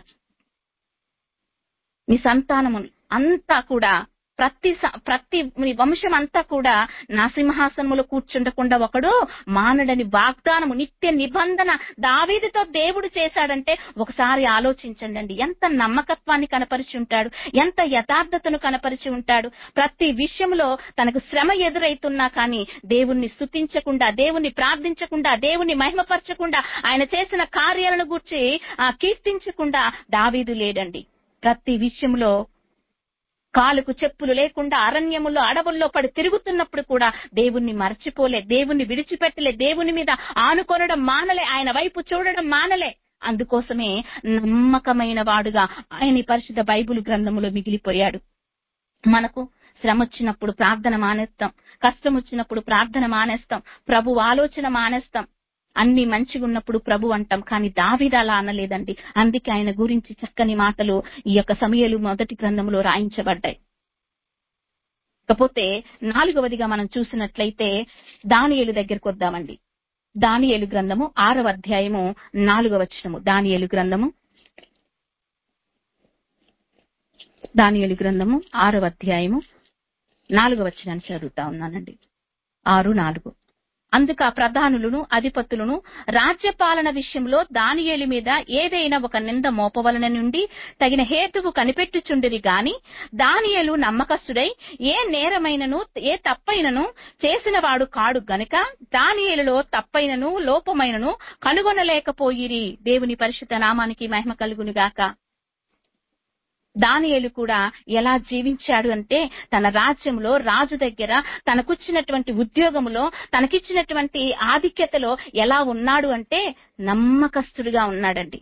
Speaker 1: నీ సంతానము అంతా కూడా ప్రతి స- ప్రతి నీ వంశం అంతా కూడా నా సింహాసనములో కూర్చుండకుండా ఒకడు మానడని వాగ్దానము నిత్య నిబంధన దావీదుతో దేవుడు చేశాడంటే ఒకసారి ఆలోచించండి అండి ఎంత నమ్మకత్వాన్ని కనపరిచి ఉంటాడు ఎంత యథార్థతను కనపరిచి ఉంటాడు ప్రతి విషయంలో తనకు శ్రమ ఎదురైతున్నా కానీ దేవుణ్ణి స్తుతించకుండా దేవుణ్ణి ప్రార్థించకుండా దేవుణ్ణి మహిమపరచకుండా ఆయన చేసిన కార్యాలను గూర్చి ఆ, కీర్తించకుండా దావీదు లేడండి ప్రతి విషయంలో కాలుకు చెప్పులు లేకుండా అరణ్యములో అడవుల్లో పడి తిరుగుతున్నప్పుడు కూడా దేవుణ్ణి మర్చిపోలే దేవుణ్ణి విడిచిపెట్టలే దేవుని మీద ఆనుకొనడం మానలే ఆయన వైపు చూడడం మానలే అందుకోసమే నమ్మకమైన వాడుగా ఆయన ఈ పరిశుద్ధ బైబిల్ గ్రంథములో మిగిలిపోయాడు మనకు శ్రమ వచ్చినప్పుడు ప్రార్థన మానేస్తాం కష్టం వచ్చినప్పుడు ప్రార్థన మానేస్తాం ప్రభు ఆలోచన మానేస్తాం అన్ని మంచిగా ఉన్నప్పుడు ప్రభు అంటాం కానీ దావీదు అలా అనలేదండి అందుకే ఆయన గురించి చక్కని మాటలు ఈ యొక్క సమయలు మొదటి గ్రంథంలో రాయించబడ్డాయి కాకపోతే నాలుగవదిగా మనం చూసినట్లయితే దానియేలు దగ్గరకు వద్దామండి దానియేలు గ్రంథము ఆరవ అధ్యాయము నాలుగవ వచనము దానియేలు గ్రంథము దానియేలు గ్రంథము ఆరవ అధ్యాయము నాలుగవ వచనాన్ని చదువుతా ఉన్నానండి ఆరు నాలుగు అందుకు ఆ ప్రధానులను అధిపతులను రాజ్యపాలన విషయంలో దానియేలు మీద ఏదైనా ఒక నింద మోపవలన నుండి తగిన హేతువు కనిపెట్టుచుండిరి గాని దానియేలు నమ్మకస్తుడై ఏ నేరమైనను ఏ తప్పైనను చేసిన వాడు కాడు గనుక దానియేలులో తప్పైనను లోపమైనను కనుగొనలేకపోయిరి దేవుని పరిశుద్ధ నామానికి మహిమ కలుగును గాక దానియేలు కూడా ఎలా జీవించాడు అంటే తన రాజ్యంలో రాజు దగ్గర తనకుచ్చినటువంటి ఉద్యోగములో తనకిచ్చినటువంటి ఆధిక్యతలో ఎలా ఉన్నాడు అంటే నమ్మకస్తుడిగా ఉన్నాడండి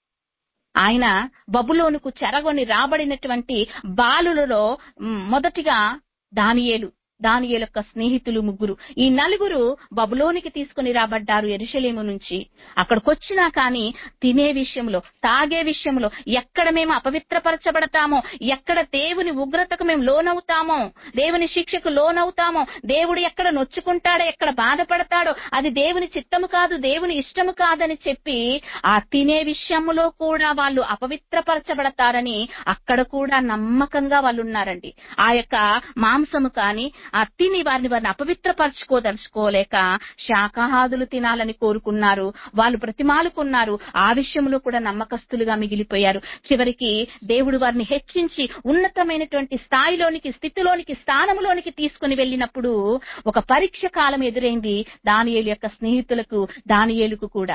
Speaker 1: ఆయన బబులోనుకు చెరగొని రాబడినటువంటి బాలులలో మ్, మొదటిగా దానియేలు దానియేలు యొక్క స్నేహితులు ముగ్గురు ఈ నలుగురు బబులోనికి తీసుకుని రాబడ్డారు ఎరుషలేము నుంచి అక్కడికొచ్చినా కానీ తినే విషయంలో తాగే విషయంలో ఎక్కడ మేము అపవిత్రపరచబడతామో ఎక్కడ దేవుని ఉగ్రతకు మేము లోనవుతామో దేవుని శిక్షకు లోనవుతామో దేవుడు ఎక్కడ నొచ్చుకుంటాడో ఎక్కడ బాధపడతాడో అది దేవుని చిత్తము కాదు దేవుని ఇష్టము కాదని చెప్పి ఆ తినే విషయంలో కూడా వాళ్ళు అపవిత్రపరచబడతారని అక్కడ కూడా నమ్మకంగా వాళ్ళు ఉన్నారండి ఆ యొక్క మాంసము కాని ఆ తిని వారిని వారిని అపవిత్రపరచుకోదలుచుకోలేక శాకాహాదులు తినాలని కోరుకున్నారు వాళ్ళు ప్రతిమాలుకున్నారు ఆ విషయంలో కూడా నమ్మకస్తులుగా మిగిలిపోయారు చివరికి దేవుడు వారిని హెచ్చించి ఉన్నతమైనటువంటి స్థాయిలోనికి స్థితిలోనికి స్థానంలోనికి తీసుకుని వెళ్ళినప్పుడు ఒక పరీక్ష కాలం ఎదురైంది దానియేలు యొక్క స్నేహితులకు దానియేలుకు కూడా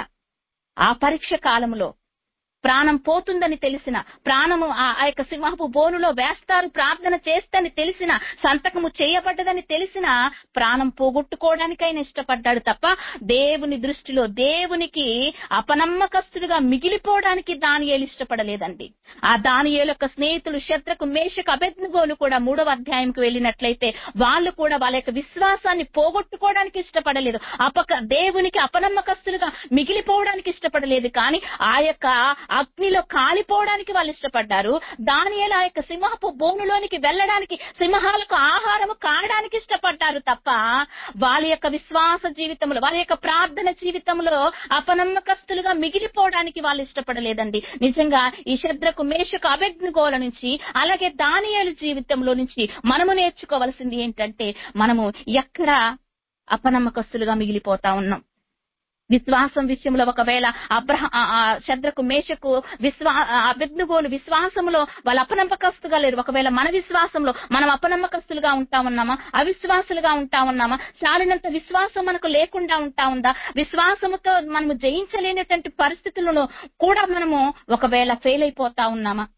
Speaker 1: ఆ పరీక్ష కాలంలో ప్రాణం పోతుందని తెలిసిన ప్రాణము ఆ ఆ యొక్క సింహపు బోనులో వేస్తారు ప్రార్థన చేస్తని తెలిసిన సంతకము చేయబడ్డదని తెలిసిన ప్రాణం పోగొట్టుకోవడానికైనా ఇష్టపడ్డాడు తప్ప దేవుని దృష్టిలో దేవునికి అపనమ్మకస్తుడుగా మిగిలిపోవడానికి దానియేలు ఇష్టపడలేదండి ఆ దానియేలు యొక్క స్నేహితులు శత్రకు మేషకు అభెజ్ఞగోలు కూడా మూడవ అధ్యాయంకి వెళ్ళినట్లయితే వాళ్ళు కూడా వాళ్ళ యొక్క విశ్వాసాన్ని పోగొట్టుకోవడానికి ఇష్టపడలేదు అపక దేవునికి అపనమ్మకస్తులుగా మిగిలిపోవడానికి ఇష్టపడలేదు కానీ ఆ యొక్క అగ్నిలో కాలిపోవడానికి వాళ్ళు ఇష్టపడ్డారు దానియేలు ఆ యొక్క సింహపు భూమిలోనికి వెళ్ళడానికి సింహాలకు ఆహారము కాయడానికి ఇష్టపడ్డారు తప్ప వాళ్ళ యొక్క విశ్వాస జీవితంలో వాళ్ళ యొక్క ప్రార్థన జీవితంలో అపనమ్మకస్తులుగా మిగిలిపోవడానికి వాళ్ళు ఇష్టపడలేదండి నిజంగా ఈ శద్రకు మేషకు అభిజ్ఞగోల నుంచి అలాగే దానియేలు జీవితంలో నుంచి మనము నేర్చుకోవాల్సింది ఏంటంటే మనము ఎక్కడ అపనమ్మకస్తులుగా మిగిలిపోతా ఉన్నాం విశ్వాసం విషయంలో ఒకవేళ అబ్రహ ఆ- ఆ శద్రకు మేషకు విశ్వా అభిజ్ఞగోలు విశ్వాసంలో వాళ్ళు అపనమ్మకస్తుగా లేరు ఒకవేళ మన విశ్వాసంలో మనం అపనమ్మకస్తులుగా ఉంటా ఉన్నామా అవిశ్వాసులుగా ఉంటా ఉన్నామా చాలినంత విశ్వాసం మనకు లేకుండా ఉంటా ఉందా విశ్వాసముతో మనము జయించలేనటువంటి పరిస్థితులను కూడా మనము ఒకవేళ ఫెయిల్ అయిపోతా ఉన్నామా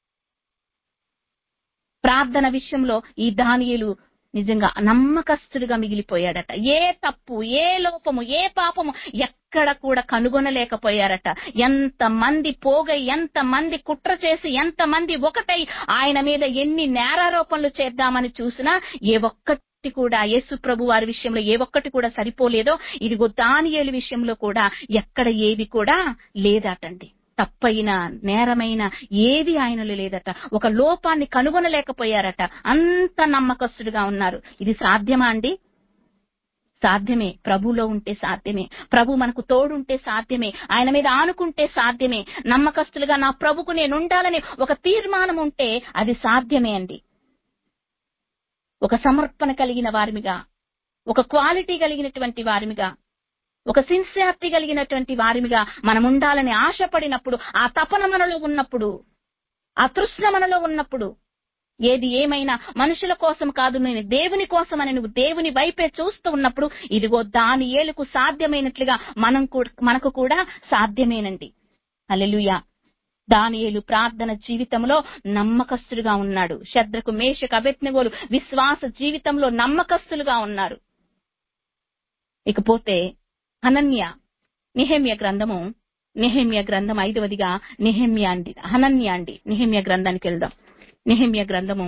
Speaker 1: ప్రార్థన విషయంలో ఈ దానియులు నిజంగా నమ్మకస్తుడిగా మిగిలిపోయాడట ఏ తప్పు ఏ లోపము ఏ పాపము ఎక్కడ కూడా కనుగొనలేకపోయారట ఎంత మంది పోగై ఎంత మంది కుట్ర చేసి ఎంత మంది ఒకటై ఆయన మీద ఎన్ని నేరారోపణలు చేద్దామని చూసినా ఏ ఒక్కటి కూడా యేసు ప్రభు వారి విషయంలో ఏ ఒక్కటి కూడా సరిపోలేదో ఇదిగో దానియేలు విషయంలో కూడా ఎక్కడ ఏది కూడా లేదటండి తప్పైన నేరమైన ఏది ఆయనలో లేదట ఒక లోపాన్ని కనుగొనలేకపోయారట అంత నమ్మకస్తుడిగా ఉన్నారు ఇది సాధ్యమా అండి సాధ్యమే ప్రభులో ఉంటే సాధ్యమే ప్రభు మనకు తోడుంటే సాధ్యమే ఆయన మీద ఆనుకుంటే సాధ్యమే నమ్మకస్తులుగా నా ప్రభుకు నేను ఉండాలని ఒక తీర్మానం ఉంటే అది సాధ్యమే అండి ఒక సమర్పణ కలిగిన వారిమిగా ఒక క్వాలిటీ కలిగినటువంటి వారిమిగా ఒక సిన్సియారిటీ కలిగినటువంటి వారిమిగా మనం ఉండాలని ఆశపడినప్పుడు ఆ తపన మనలో ఉన్నప్పుడు ఆ తృష్ణ మనలో ఉన్నప్పుడు ఏది ఏమైనా మనుషుల కోసం కాదు నేను దేవుని కోసం అని నువ్వు దేవుని వైపే చూస్తూ ఉన్నప్పుడు ఇదిగో దాని ఏలుకు సాధ్యమైనట్లుగా మనం కూడా మనకు కూడా సాధ్యమేనండి అలెలుయా దానియేలు ప్రార్థన జీవితంలో నమ్మకస్తులుగా ఉన్నాడు శద్రకు మేషకు అభెజ్ఞగోలు విశ్వాస జీవితంలో నమ్మకస్తులుగా ఉన్నారు ఇకపోతే హనన్య నిహెమ్య గ్రంథము నిహెమ్య గ్రంథం ఐదవదిగా నిహెమ్య అండి హనన్య అండి నిహెమ్య గ్రంథానికి వెళ్దాం నిహెమ్య గ్రంథము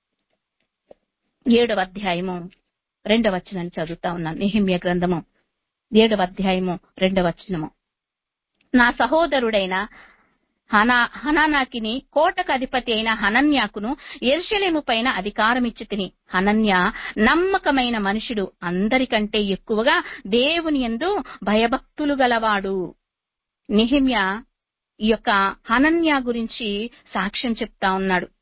Speaker 1: ఏడవ అధ్యాయము రెండవ వచనాన్ని చదువుతా ఉన్నాను నిహెమ్య గ్రంథము ఏడవ అధ్యాయము రెండవ వచనము నా సహోదరుడైన హనా హనానాకిని కోటకు అధిపతి అయిన హనన్యాకును ఎరుషలేము పైన అధికారమిచ్చి తిని హనన్య నమ్మకమైన మనుషుడు అందరికంటే ఎక్కువగా దేవుని యందు భయభక్తులు గలవాడు నిహిమ్య ఈ యొక్క హనన్య గురించి సాక్ష్యం చెప్తా ఉన్నాడు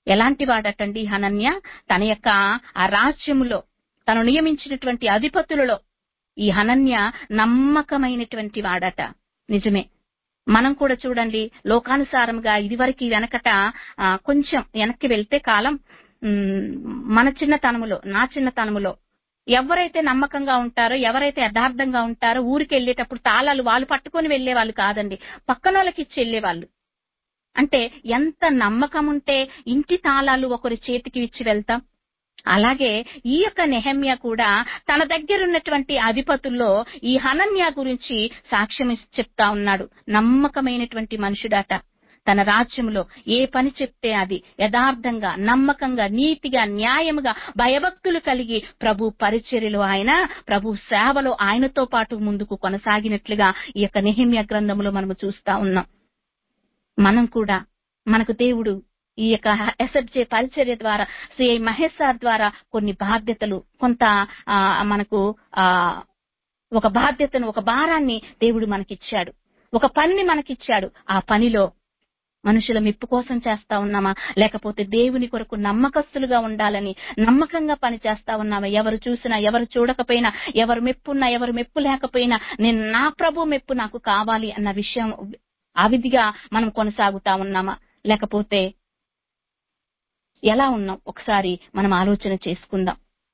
Speaker 1: ఎలాంటి వాడటండి హనన్య తన యొక్క ఆ రాజ్యములో తను నియమించినటువంటి అధిపతులలో ఈ హనన్య నమ్మకమైనటువంటి వాడట నిజమే మనం కూడా చూడండి లోకానుసారంగా ఇదివరకు వెనకట ఆ, కొంచెం వెనక్కి వెళ్తే కాలం ఉమ్, మన చిన్నతనములో నా చిన్నతనములో ఎవరైతే నమ్మకంగా ఉంటారో ఎవరైతే యథార్థంగా ఉంటారో ఊరికి వెళ్ళేటప్పుడు తాళాలు వాళ్ళు పట్టుకొని వెళ్లే వాళ్ళు కాదండి పక్కన వాళ్ళకి ఇచ్చి వెళ్ళేవాళ్ళు అంటే ఎంత నమ్మకం ఉంటే ఇంటి తాళాలు ఒకరి చేతికి ఇచ్చి వెళ్తాం అలాగే ఈ యొక్క నెహమ్య కూడా తన దగ్గర ఉన్నటువంటి అధిపతుల్లో ఈ హనన్య గురించి సాక్ష్యం ఇస్- చెప్తా ఉన్నాడు నమ్మకమైనటువంటి మనుషుడట తన రాజ్యంలో ఏ పని చెప్తే అది యథార్థంగా నమ్మకంగా నీతిగా న్యాయముగా భయభక్తులు కలిగి ప్రభు పరిచర్యలో ఆయన ప్రభు సేవలో ఆయనతో పాటు ముందుకు కొనసాగినట్లుగా ఈ యొక్క నెహిమ్య గ్రంథంలో మనము చూస్తా ఉన్నాం మనం కూడా మనకు దేవుడు ఈ యొక్క ఎస్ఎఫ్జే పరిచర్య ద్వారా సిఐ మహేష్ సార్ ద్వారా కొన్ని బాధ్యతలు కొంత ఆ, మనకు ఆ ఒక బాధ్యతను ఒక భారాన్ని దేవుడు మనకిచ్చాడు ఒక పనిని మనకిచ్చాడు ఆ పనిలో మనుషుల మెప్పు కోసం చేస్తా ఉన్నామా లేకపోతే దేవుని కొరకు నమ్మకస్తులుగా ఉండాలని నమ్మకంగా పని చేస్తా ఉన్నామా ఎవరు చూసినా ఎవరు చూడకపోయినా ఎవరు మెప్పున్నా ఎవరు మెప్పు లేకపోయినా నేను నా ప్రభు మెప్పు నాకు కావాలి అన్న విషయం ఆ విధిగా మనం కొనసాగుతా ఉన్నామా లేకపోతే ఎలా ఉన్నాం ఒకసారి మనం ఆలోచన చేసుకుందాం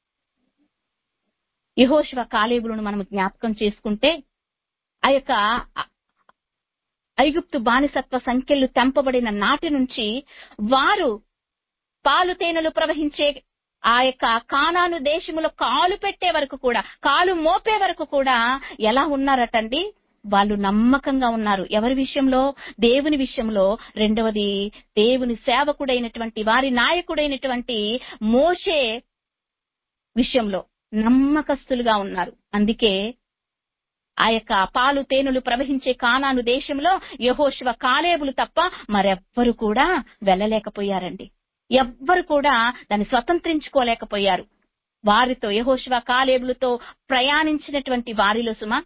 Speaker 1: యహోశివ కాలేబులను మనం జ్ఞాపకం చేసుకుంటే ఆ యొక్క ఐగుప్తు బానిసత్వ సంఖ్యలు తెంపబడిన నాటి నుంచి వారు పాలు తేనెలు ప్రవహించే ఆ యొక్క కానాను దేశములో కాలు పెట్టే వరకు కూడా కాలు మోపే వరకు కూడా ఎలా ఉన్నారటండి వాళ్ళు నమ్మకంగా ఉన్నారు ఎవరి విషయంలో దేవుని విషయంలో రెండవది దేవుని సేవకుడైనటువంటి వారి నాయకుడైనటువంటి మోషే విషయంలో నమ్మకస్తులుగా ఉన్నారు అందుకే ఆ యొక్క పాలు తేనెలు ప్రవహించే కానాను దేశంలో యహోశివ కాలేబులు తప్ప మరెవ్వరు కూడా వెళ్ళలేకపోయారండి ఎవ్వరు కూడా దాన్ని స్వతంత్రించుకోలేకపోయారు వారితో యహోశివ కాలేబులతో ప్రయాణించినటువంటి వారిలో సుమా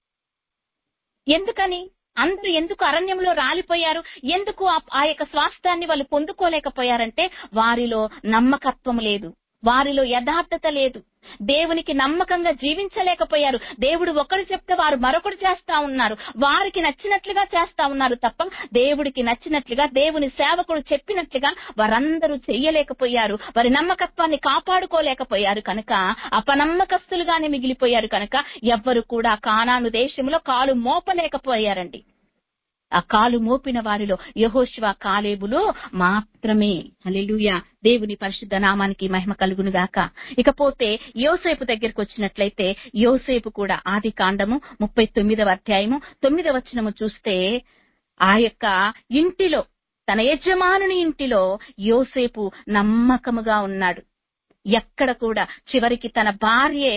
Speaker 1: ఎందుకని అందరూ ఎందుకు అరణ్యంలో రాలిపోయారు ఎందుకు ఆ- ఆ యొక్క స్వాస్థాన్ని వాళ్ళు పొందుకోలేకపోయారంటే వారిలో నమ్మకత్వం లేదు వారిలో యథార్థత లేదు దేవునికి నమ్మకంగా జీవించలేకపోయారు దేవుడు ఒకరు చెప్తే వారు మరొకరు చేస్తా ఉన్నారు వారికి నచ్చినట్లుగా చేస్తా ఉన్నారు తప్ప దేవుడికి నచ్చినట్లుగా దేవుని సేవకుడు చెప్పినట్లుగా వారందరూ చెయ్యలేకపోయారు వారి నమ్మకత్వాన్ని కాపాడుకోలేకపోయారు కనుక అపనమ్మకస్తులుగానే మిగిలిపోయారు కనుక ఎవ్వరు కూడా కానాను దేశంలో కాలు మోపలేకపోయారండి ఆ కాలు మోపిన వారిలో యహోశివ కాలేబులు మాత్రమే హల్లెలూయా దేవుని పరిశుద్ధ నామానికి మహిమ కలుగును గాక ఇకపోతే యోసేపు దగ్గరికి వచ్చినట్లయితే యోసేపు కూడా ఆది కాండము ముప్పై తొమ్మిదవ అధ్యాయము తొమ్మిదవ వచనము చూస్తే ఆ యొక్క ఇంటిలో తన యజమానుని ఇంటిలో యోసేపు నమ్మకముగా ఉన్నాడు ఎక్కడ కూడా చివరికి తన భార్యే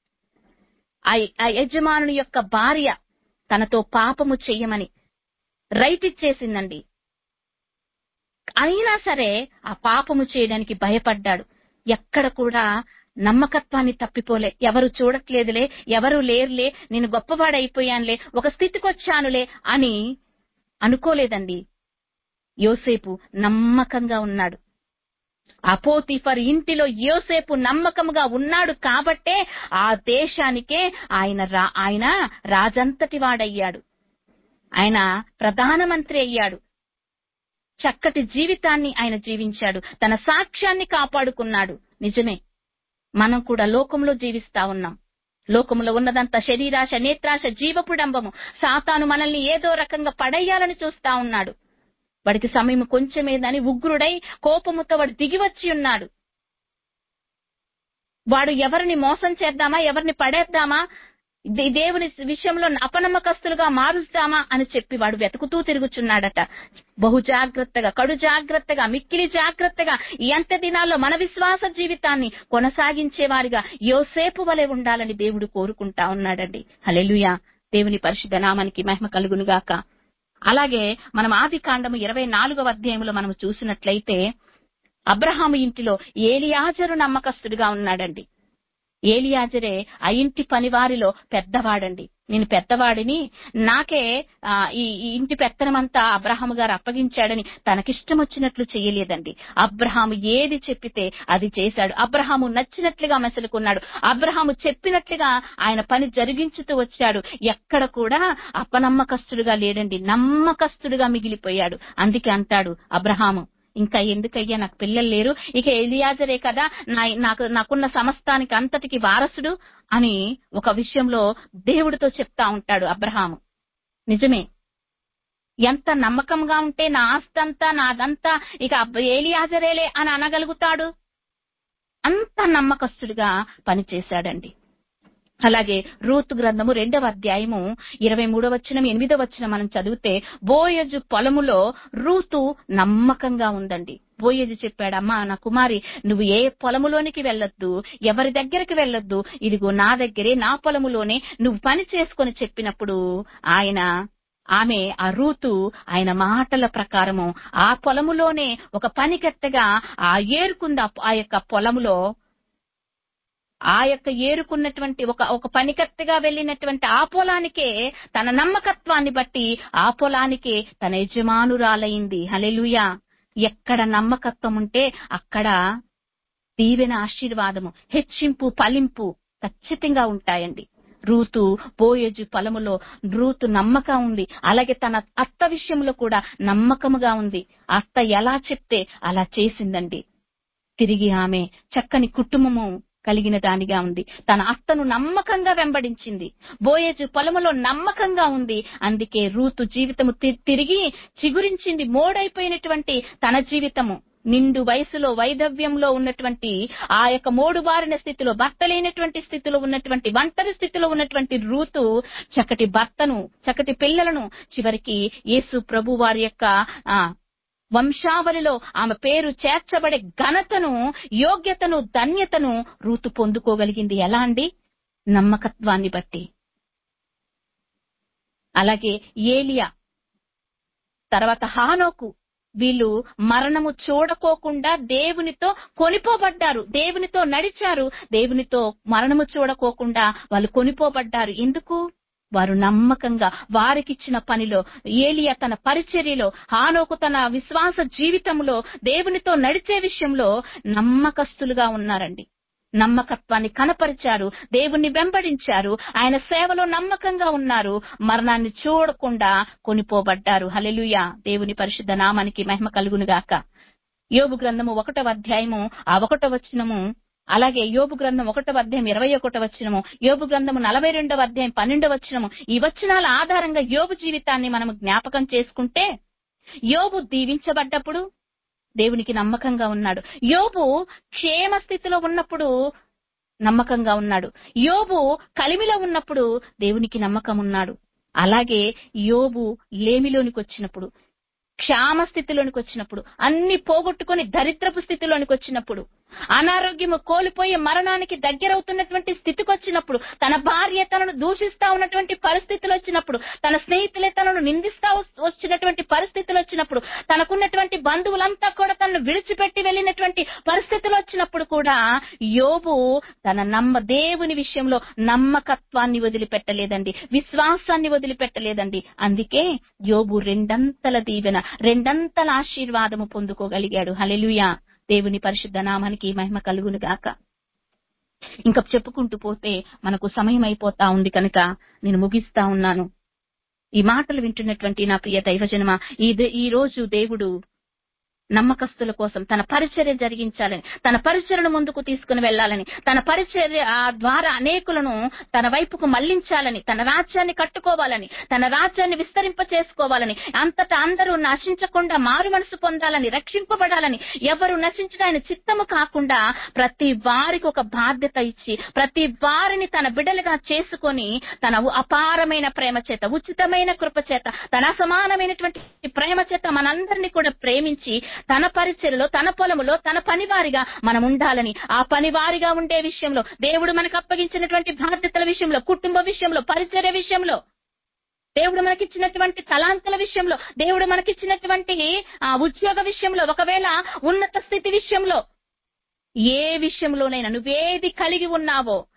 Speaker 1: ఆ ఆ యజమానుని యొక్క భార్య తనతో పాపము చెయ్యమని రైట్ ఇచ్చేసిందండి అయినా సరే ఆ పాపము చేయడానికి భయపడ్డాడు ఎక్కడ కూడా నమ్మకత్వాన్ని తప్పిపోలే ఎవరు చూడట్లేదులే ఎవరు లేరులే నేను గొప్పవాడైపోయానులే ఒక స్థితికి వచ్చానులే అని అనుకోలేదండి యోసేపు నమ్మకంగా ఉన్నాడు ఆ పోతిఫర్ ఇంటిలో యోసేపు నమ్మకముగా ఉన్నాడు కాబట్టే ఆ దేశానికే ఆయన రా ఆయన రాజంతటి వాడయ్యాడు ఆయన ప్రధానమంత్రి అయ్యాడు చక్కటి జీవితాన్ని ఆయన జీవించాడు తన సాక్ష్యాన్ని కాపాడుకున్నాడు నిజమే మనం కూడా లోకంలో జీవిస్తా ఉన్నాం లోకంలో ఉన్నదంతా శరీరాశ నేత్రాశ జీవపుడంబము సాతాను మనల్ని ఏదో రకంగా పడేయాలని చూస్తా ఉన్నాడు వాడికి సమయం కొంచెమేదని ఉగ్రుడై కోపముతో వాడు దిగివచ్చి ఉన్నాడు వాడు ఎవరిని మోసం చేద్దామా ఎవరిని పడేద్దామా దే- దేవుని విషయంలో అపనమ్మకస్తులుగా మారుస్తామా అని చెప్పి వాడు వెతుకుతూ తిరుగుచున్నాడట బహు జాగ్రత్తగా కడు జాగ్రత్తగా మిక్కిలి జాగ్రత్తగా ఈ అంత్య దినాల్లో మన విశ్వాస జీవితాన్ని కొనసాగించే వారిగా యోసేపు వలె ఉండాలని దేవుడు కోరుకుంటా ఉన్నాడండి హల్లెలూయా దేవుని పరిశుద్ధ నామానికి మహిమ కలుగును గాక అలాగే మనం ఆది కాండము ఇరవై నాలుగవ అధ్యాయంలో మనం చూసినట్లయితే అబ్రహాము ఇంటిలో ఏలియాజరు నమ్మకస్తుడిగా ఉన్నాడండి ఏలియాజరే ఆ ఇంటి పనివారిలో పెద్దవాడండి నేను పెద్దవాడిని నాకే ఆ, ఈ ఈ ఇంటి పెత్తనమంతా అబ్రహాము గారు అప్పగించాడని తనకిష్టం వచ్చినట్లు చేయలేదండి అబ్రహాము ఏది చెప్పితే అది చేశాడు అబ్రహాము నచ్చినట్లుగా మెసలుకున్నాడు అబ్రహాము చెప్పినట్లుగా ఆయన పని జరిగించుతూ వచ్చాడు ఎక్కడ కూడా అపనమ్మకస్తుడుగా లేడండి నమ్మకస్తుడుగా మిగిలిపోయాడు అందుకే అంటాడు అబ్రహాము ఇంకా ఎందుకయ్యా నాకు పిల్లలు లేరు ఇక ఎలియాజరే కదా నా నాకు నాకున్న సమస్తానికి అంతటికి వారసుడు అని ఒక విషయంలో దేవుడితో చెప్తా ఉంటాడు అబ్రహాము నిజమే ఎంత నమ్మకంగా ఉంటే నా ఆస్తంతా నాదంతా ఇక అబ్బ- ఏలియాజరేలే అని అనగలుగుతాడు అంత నమ్మకస్తుడిగా పనిచేశాడండి అలాగే రూతు గ్రంథము రెండవ అధ్యాయము ఇరవై మూడవ వచనం ఎనిమిదవ వచనం మనం చదివితే బోయజు పొలములో రూతు నమ్మకంగా ఉందండి బోయజు చెప్పాడు అమ్మా నా కుమారి నువ్వు ఏ పొలములోనికి వెళ్ళొద్దు ఎవరి దగ్గరికి వెళ్ళొద్దు ఇదిగో నా దగ్గరే నా పొలములోనే నువ్వు పని చేసుకొని చెప్పినప్పుడు ఆయన ఆమె ఆ రూతు ఆయన మాటల ప్రకారము ఆ పొలములోనే ఒక పనికత్తెగా ఆ ఏరుకుంది ఆ- ఆ యొక్క పొలములో ఆ యొక్క ఏరుకున్నటువంటి ఒక ఒక పనికత్తెగా వెళ్ళినటువంటి ఆ పొలానికే తన నమ్మకత్వాన్ని బట్టి ఆ పొలానికే తన యజమానురాలైంది హలెలుయా ఎక్కడ నమ్మకత్వం ఉంటే అక్కడ దీవెన ఆశీర్వాదము హెచ్చింపు ఫలింపు ఖచ్చితంగా ఉంటాయండి రూతు బోయజు పొలములో రూతు నమ్మకం ఉంది అలాగే తన అత్త విషయంలో కూడా నమ్మకముగా ఉంది అత్త ఎలా చెప్తే అలా చేసిందండి తిరిగి ఆమె చక్కని కుటుంబము కలిగిన దానిగా ఉంది తన అత్తను నమ్మకంగా వెంబడించింది బోయేజు పొలములో నమ్మకంగా ఉంది అందుకే రూతు జీవితము తి- తిరిగి చిగురించింది మోడైపోయినటువంటి తన జీవితము నిండు వయసులో వైధవ్యంలో ఉన్నటువంటి ఆ యొక్క మోడుబారిన స్థితిలో భర్త లేనటువంటి స్థితిలో ఉన్నటువంటి ఒంటరి స్థితిలో ఉన్నటువంటి రూతు చక్కటి భర్తను చక్కటి పిల్లలను చివరికి యేసు ప్రభు వారి యొక్క ఆ వంశావళిలో ఆమె పేరు చేర్చబడే ఘనతను యోగ్యతను ధన్యతను రూతు పొందుకోగలిగింది ఎలా అండి నమ్మకత్వాన్ని బట్టి అలాగే ఏలియా తర్వాత హానోకు వీళ్ళు మరణము చూడకోకుండా దేవునితో కొనిపోబడ్డారు దేవునితో నడిచారు దేవునితో మరణము చూడకోకుండా వాళ్ళు కొనిపోబడ్డారు ఎందుకు వారు నమ్మకంగా వారికిచ్చిన పనిలో ఏలియా తన పరిచర్యలో హానోకు తన విశ్వాస జీవితంలో దేవునితో నడిచే విషయంలో నమ్మకస్తులుగా ఉన్నారండి నమ్మకత్వాన్ని కనపరిచారు దేవుణ్ణి వెంబడించారు ఆయన సేవలో నమ్మకంగా ఉన్నారు మరణాన్ని చూడకుండా కొనిపోబడ్డారు హల్లెలూయా దేవుని పరిశుద్ధ నామానికి మహిమ కలుగును గాక యోబు గ్రంథము ఒకటవ అధ్యాయము ఆ ఒకటవ వచనము అలాగే యోబు గ్రంథం ఒకటవ అధ్యాయం ఇరవై ఒకటవ వచనము యోబు గ్రంథము నలభై రెండవ అధ్యాయం పన్నెండవ వచనము ఈ వచనాల ఆధారంగా యోబు జీవితాన్ని మనం జ్ఞాపకం చేసుకుంటే యోబు దీవించబడ్డప్పుడు దేవునికి నమ్మకంగా ఉన్నాడు యోబు క్షేమ స్థితిలో ఉన్నప్పుడు నమ్మకంగా ఉన్నాడు యోబు కలిమిలో ఉన్నప్పుడు దేవునికి నమ్మకం ఉన్నాడు అలాగే యోబు లేమిలోనికి వచ్చినప్పుడు క్షామ స్థితిలోనికి వచ్చినప్పుడు అన్ని పోగొట్టుకొని దరిద్రపు స్థితిలోనికి వచ్చినప్పుడు అనారోగ్యము కోల్పోయి మరణానికి దగ్గరవుతున్నటువంటి స్థితికి వచ్చినప్పుడు తన భార్య తనను దూషిస్తా ఉన్నటువంటి పరిస్థితులు వచ్చినప్పుడు తన స్నేహితులే తనను నిందిస్తా వస్- వచ్చినటువంటి పరిస్థితులు వచ్చినప్పుడు తనకున్నటువంటి బంధువులంతా కూడా తనను విడిచిపెట్టి వెళ్ళినటువంటి పరిస్థితులు వచ్చినప్పుడు కూడా యోబు తన నమ్మ దేవుని విషయంలో నమ్మకత్వాన్ని వదిలిపెట్టలేదండి విశ్వాసాన్ని వదిలిపెట్టలేదండి అందుకే యోబు రెండంతల దీవెన రెండంతల ఆశీర్వాదము పొందుకోగలిగాడు హల్లెలూయా దేవుని పరిశుద్ధ నామానికి మహిమ కలుగును గాక ఇంకా చెప్పుకుంటూ పోతే మనకు సమయం అయిపోతా ఉంది కనుక నేను ముగిస్తా ఉన్నాను ఈ మాటలు వింటున్నటువంటి నా ప్రియ దైవజనమ ఈ దే- ఈ రోజు దేవుడు నమ్మకస్తుల కోసం తన పరిచర్య జరిగించాలని తన పరిచర్యను ముందుకు తీసుకుని వెళ్ళాలని తన పరిచర్య ఆ ద్వారా అనేకులను తన వైపుకు మళ్లించాలని తన రాజ్యాన్ని కట్టుకోవాలని తన రాజ్యాన్ని విస్తరింప చేసుకోవాలని అంతటా అందరూ నశించకుండా మారు మనసు పొందాలని రక్షింపబడాలని ఎవరు నశించిన ఆయన చిత్తము కాకుండా ప్రతి వారికి ఒక బాధ్యత ఇచ్చి ప్రతి వారిని తన బిడ్డలుగా చేసుకొని తన అపారమైన ప్రేమ చేత ఉచితమైన కృప చేత తన అసమానమైనటువంటి ప్రేమ చేత మనందరినీ కూడా ప్రేమించి తన పరిచయలో తన పొలములో తన పనివారిగా మనం ఉండాలని ఆ పనివారిగా ఉండే విషయంలో దేవుడు మనకు అప్పగించినటువంటి బాధ్యతల విషయంలో కుటుంబ విషయంలో పరిచర్య విషయంలో దేవుడు మనకిచ్చినటువంటి తలాంతుల విషయంలో దేవుడు మనకిచ్చినటువంటి ఆ ఉద్యోగ విషయంలో ఒకవేళ ఉన్నత స్థితి విషయంలో ఏ విషయంలోనైనా నువ్వేది కలిగి ఉన్నావో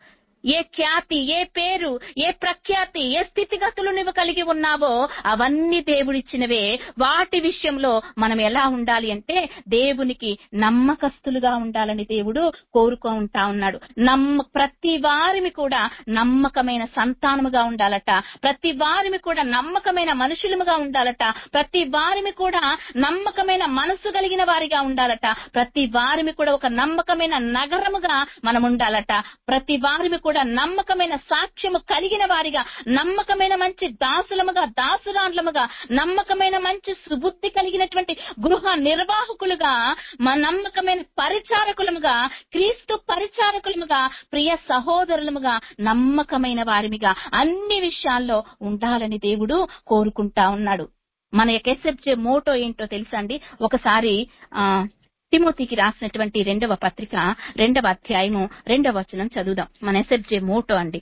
Speaker 1: ఏ ఖ్యాతి ఏ పేరు ఏ ప్రఖ్యాతి ఏ స్థితిగతులు నువ్వు కలిగి ఉన్నావో అవన్నీ దేవుడిచ్చినవే వాటి విషయంలో మనం ఎలా ఉండాలి అంటే దేవునికి నమ్మకస్తులుగా ఉండాలని దేవుడు కోరుకో ఉంటా ఉన్నాడు నమ్మ ప్రతి వారిని కూడా నమ్మకమైన సంతానముగా ఉండాలట ప్రతి వారిని కూడా నమ్మకమైన మనుషులముగా ఉండాలట ప్రతి వారిని కూడా నమ్మకమైన మనసు కలిగిన వారిగా ఉండాలట ప్రతి వారిని కూడా ఒక నమ్మకమైన నగరముగా మనం ఉండాలట ప్రతి వారిని కూడా నమ్మకమైన సాక్ష్యము కలిగిన వారిగా నమ్మకమైన మంచి దాసులముగా దాసురాండ్లముగా నమ్మకమైన మంచి సుబుద్ధి కలిగినటువంటి గృహ నిర్వాహకులుగా మా నమ్మకమైన పరిచారకులముగా క్రీస్తు పరిచారకులముగా ప్రియ సహోదరులముగా నమ్మకమైన వారిమిగా అన్ని విషయాల్లో ఉండాలని దేవుడు కోరుకుంటా ఉన్నాడు మన యొక్క ఎస్ఎఫ్జే మోటో ఏంటో తెలుసా అండి ఒకసారి ఆ తిమోతికి రాసినటువంటి రెండవ పత్రిక రెండవ అధ్యాయము రెండవ వచనం చదువుదాం మన ఎస్ఎఫ్జే మోటో అండి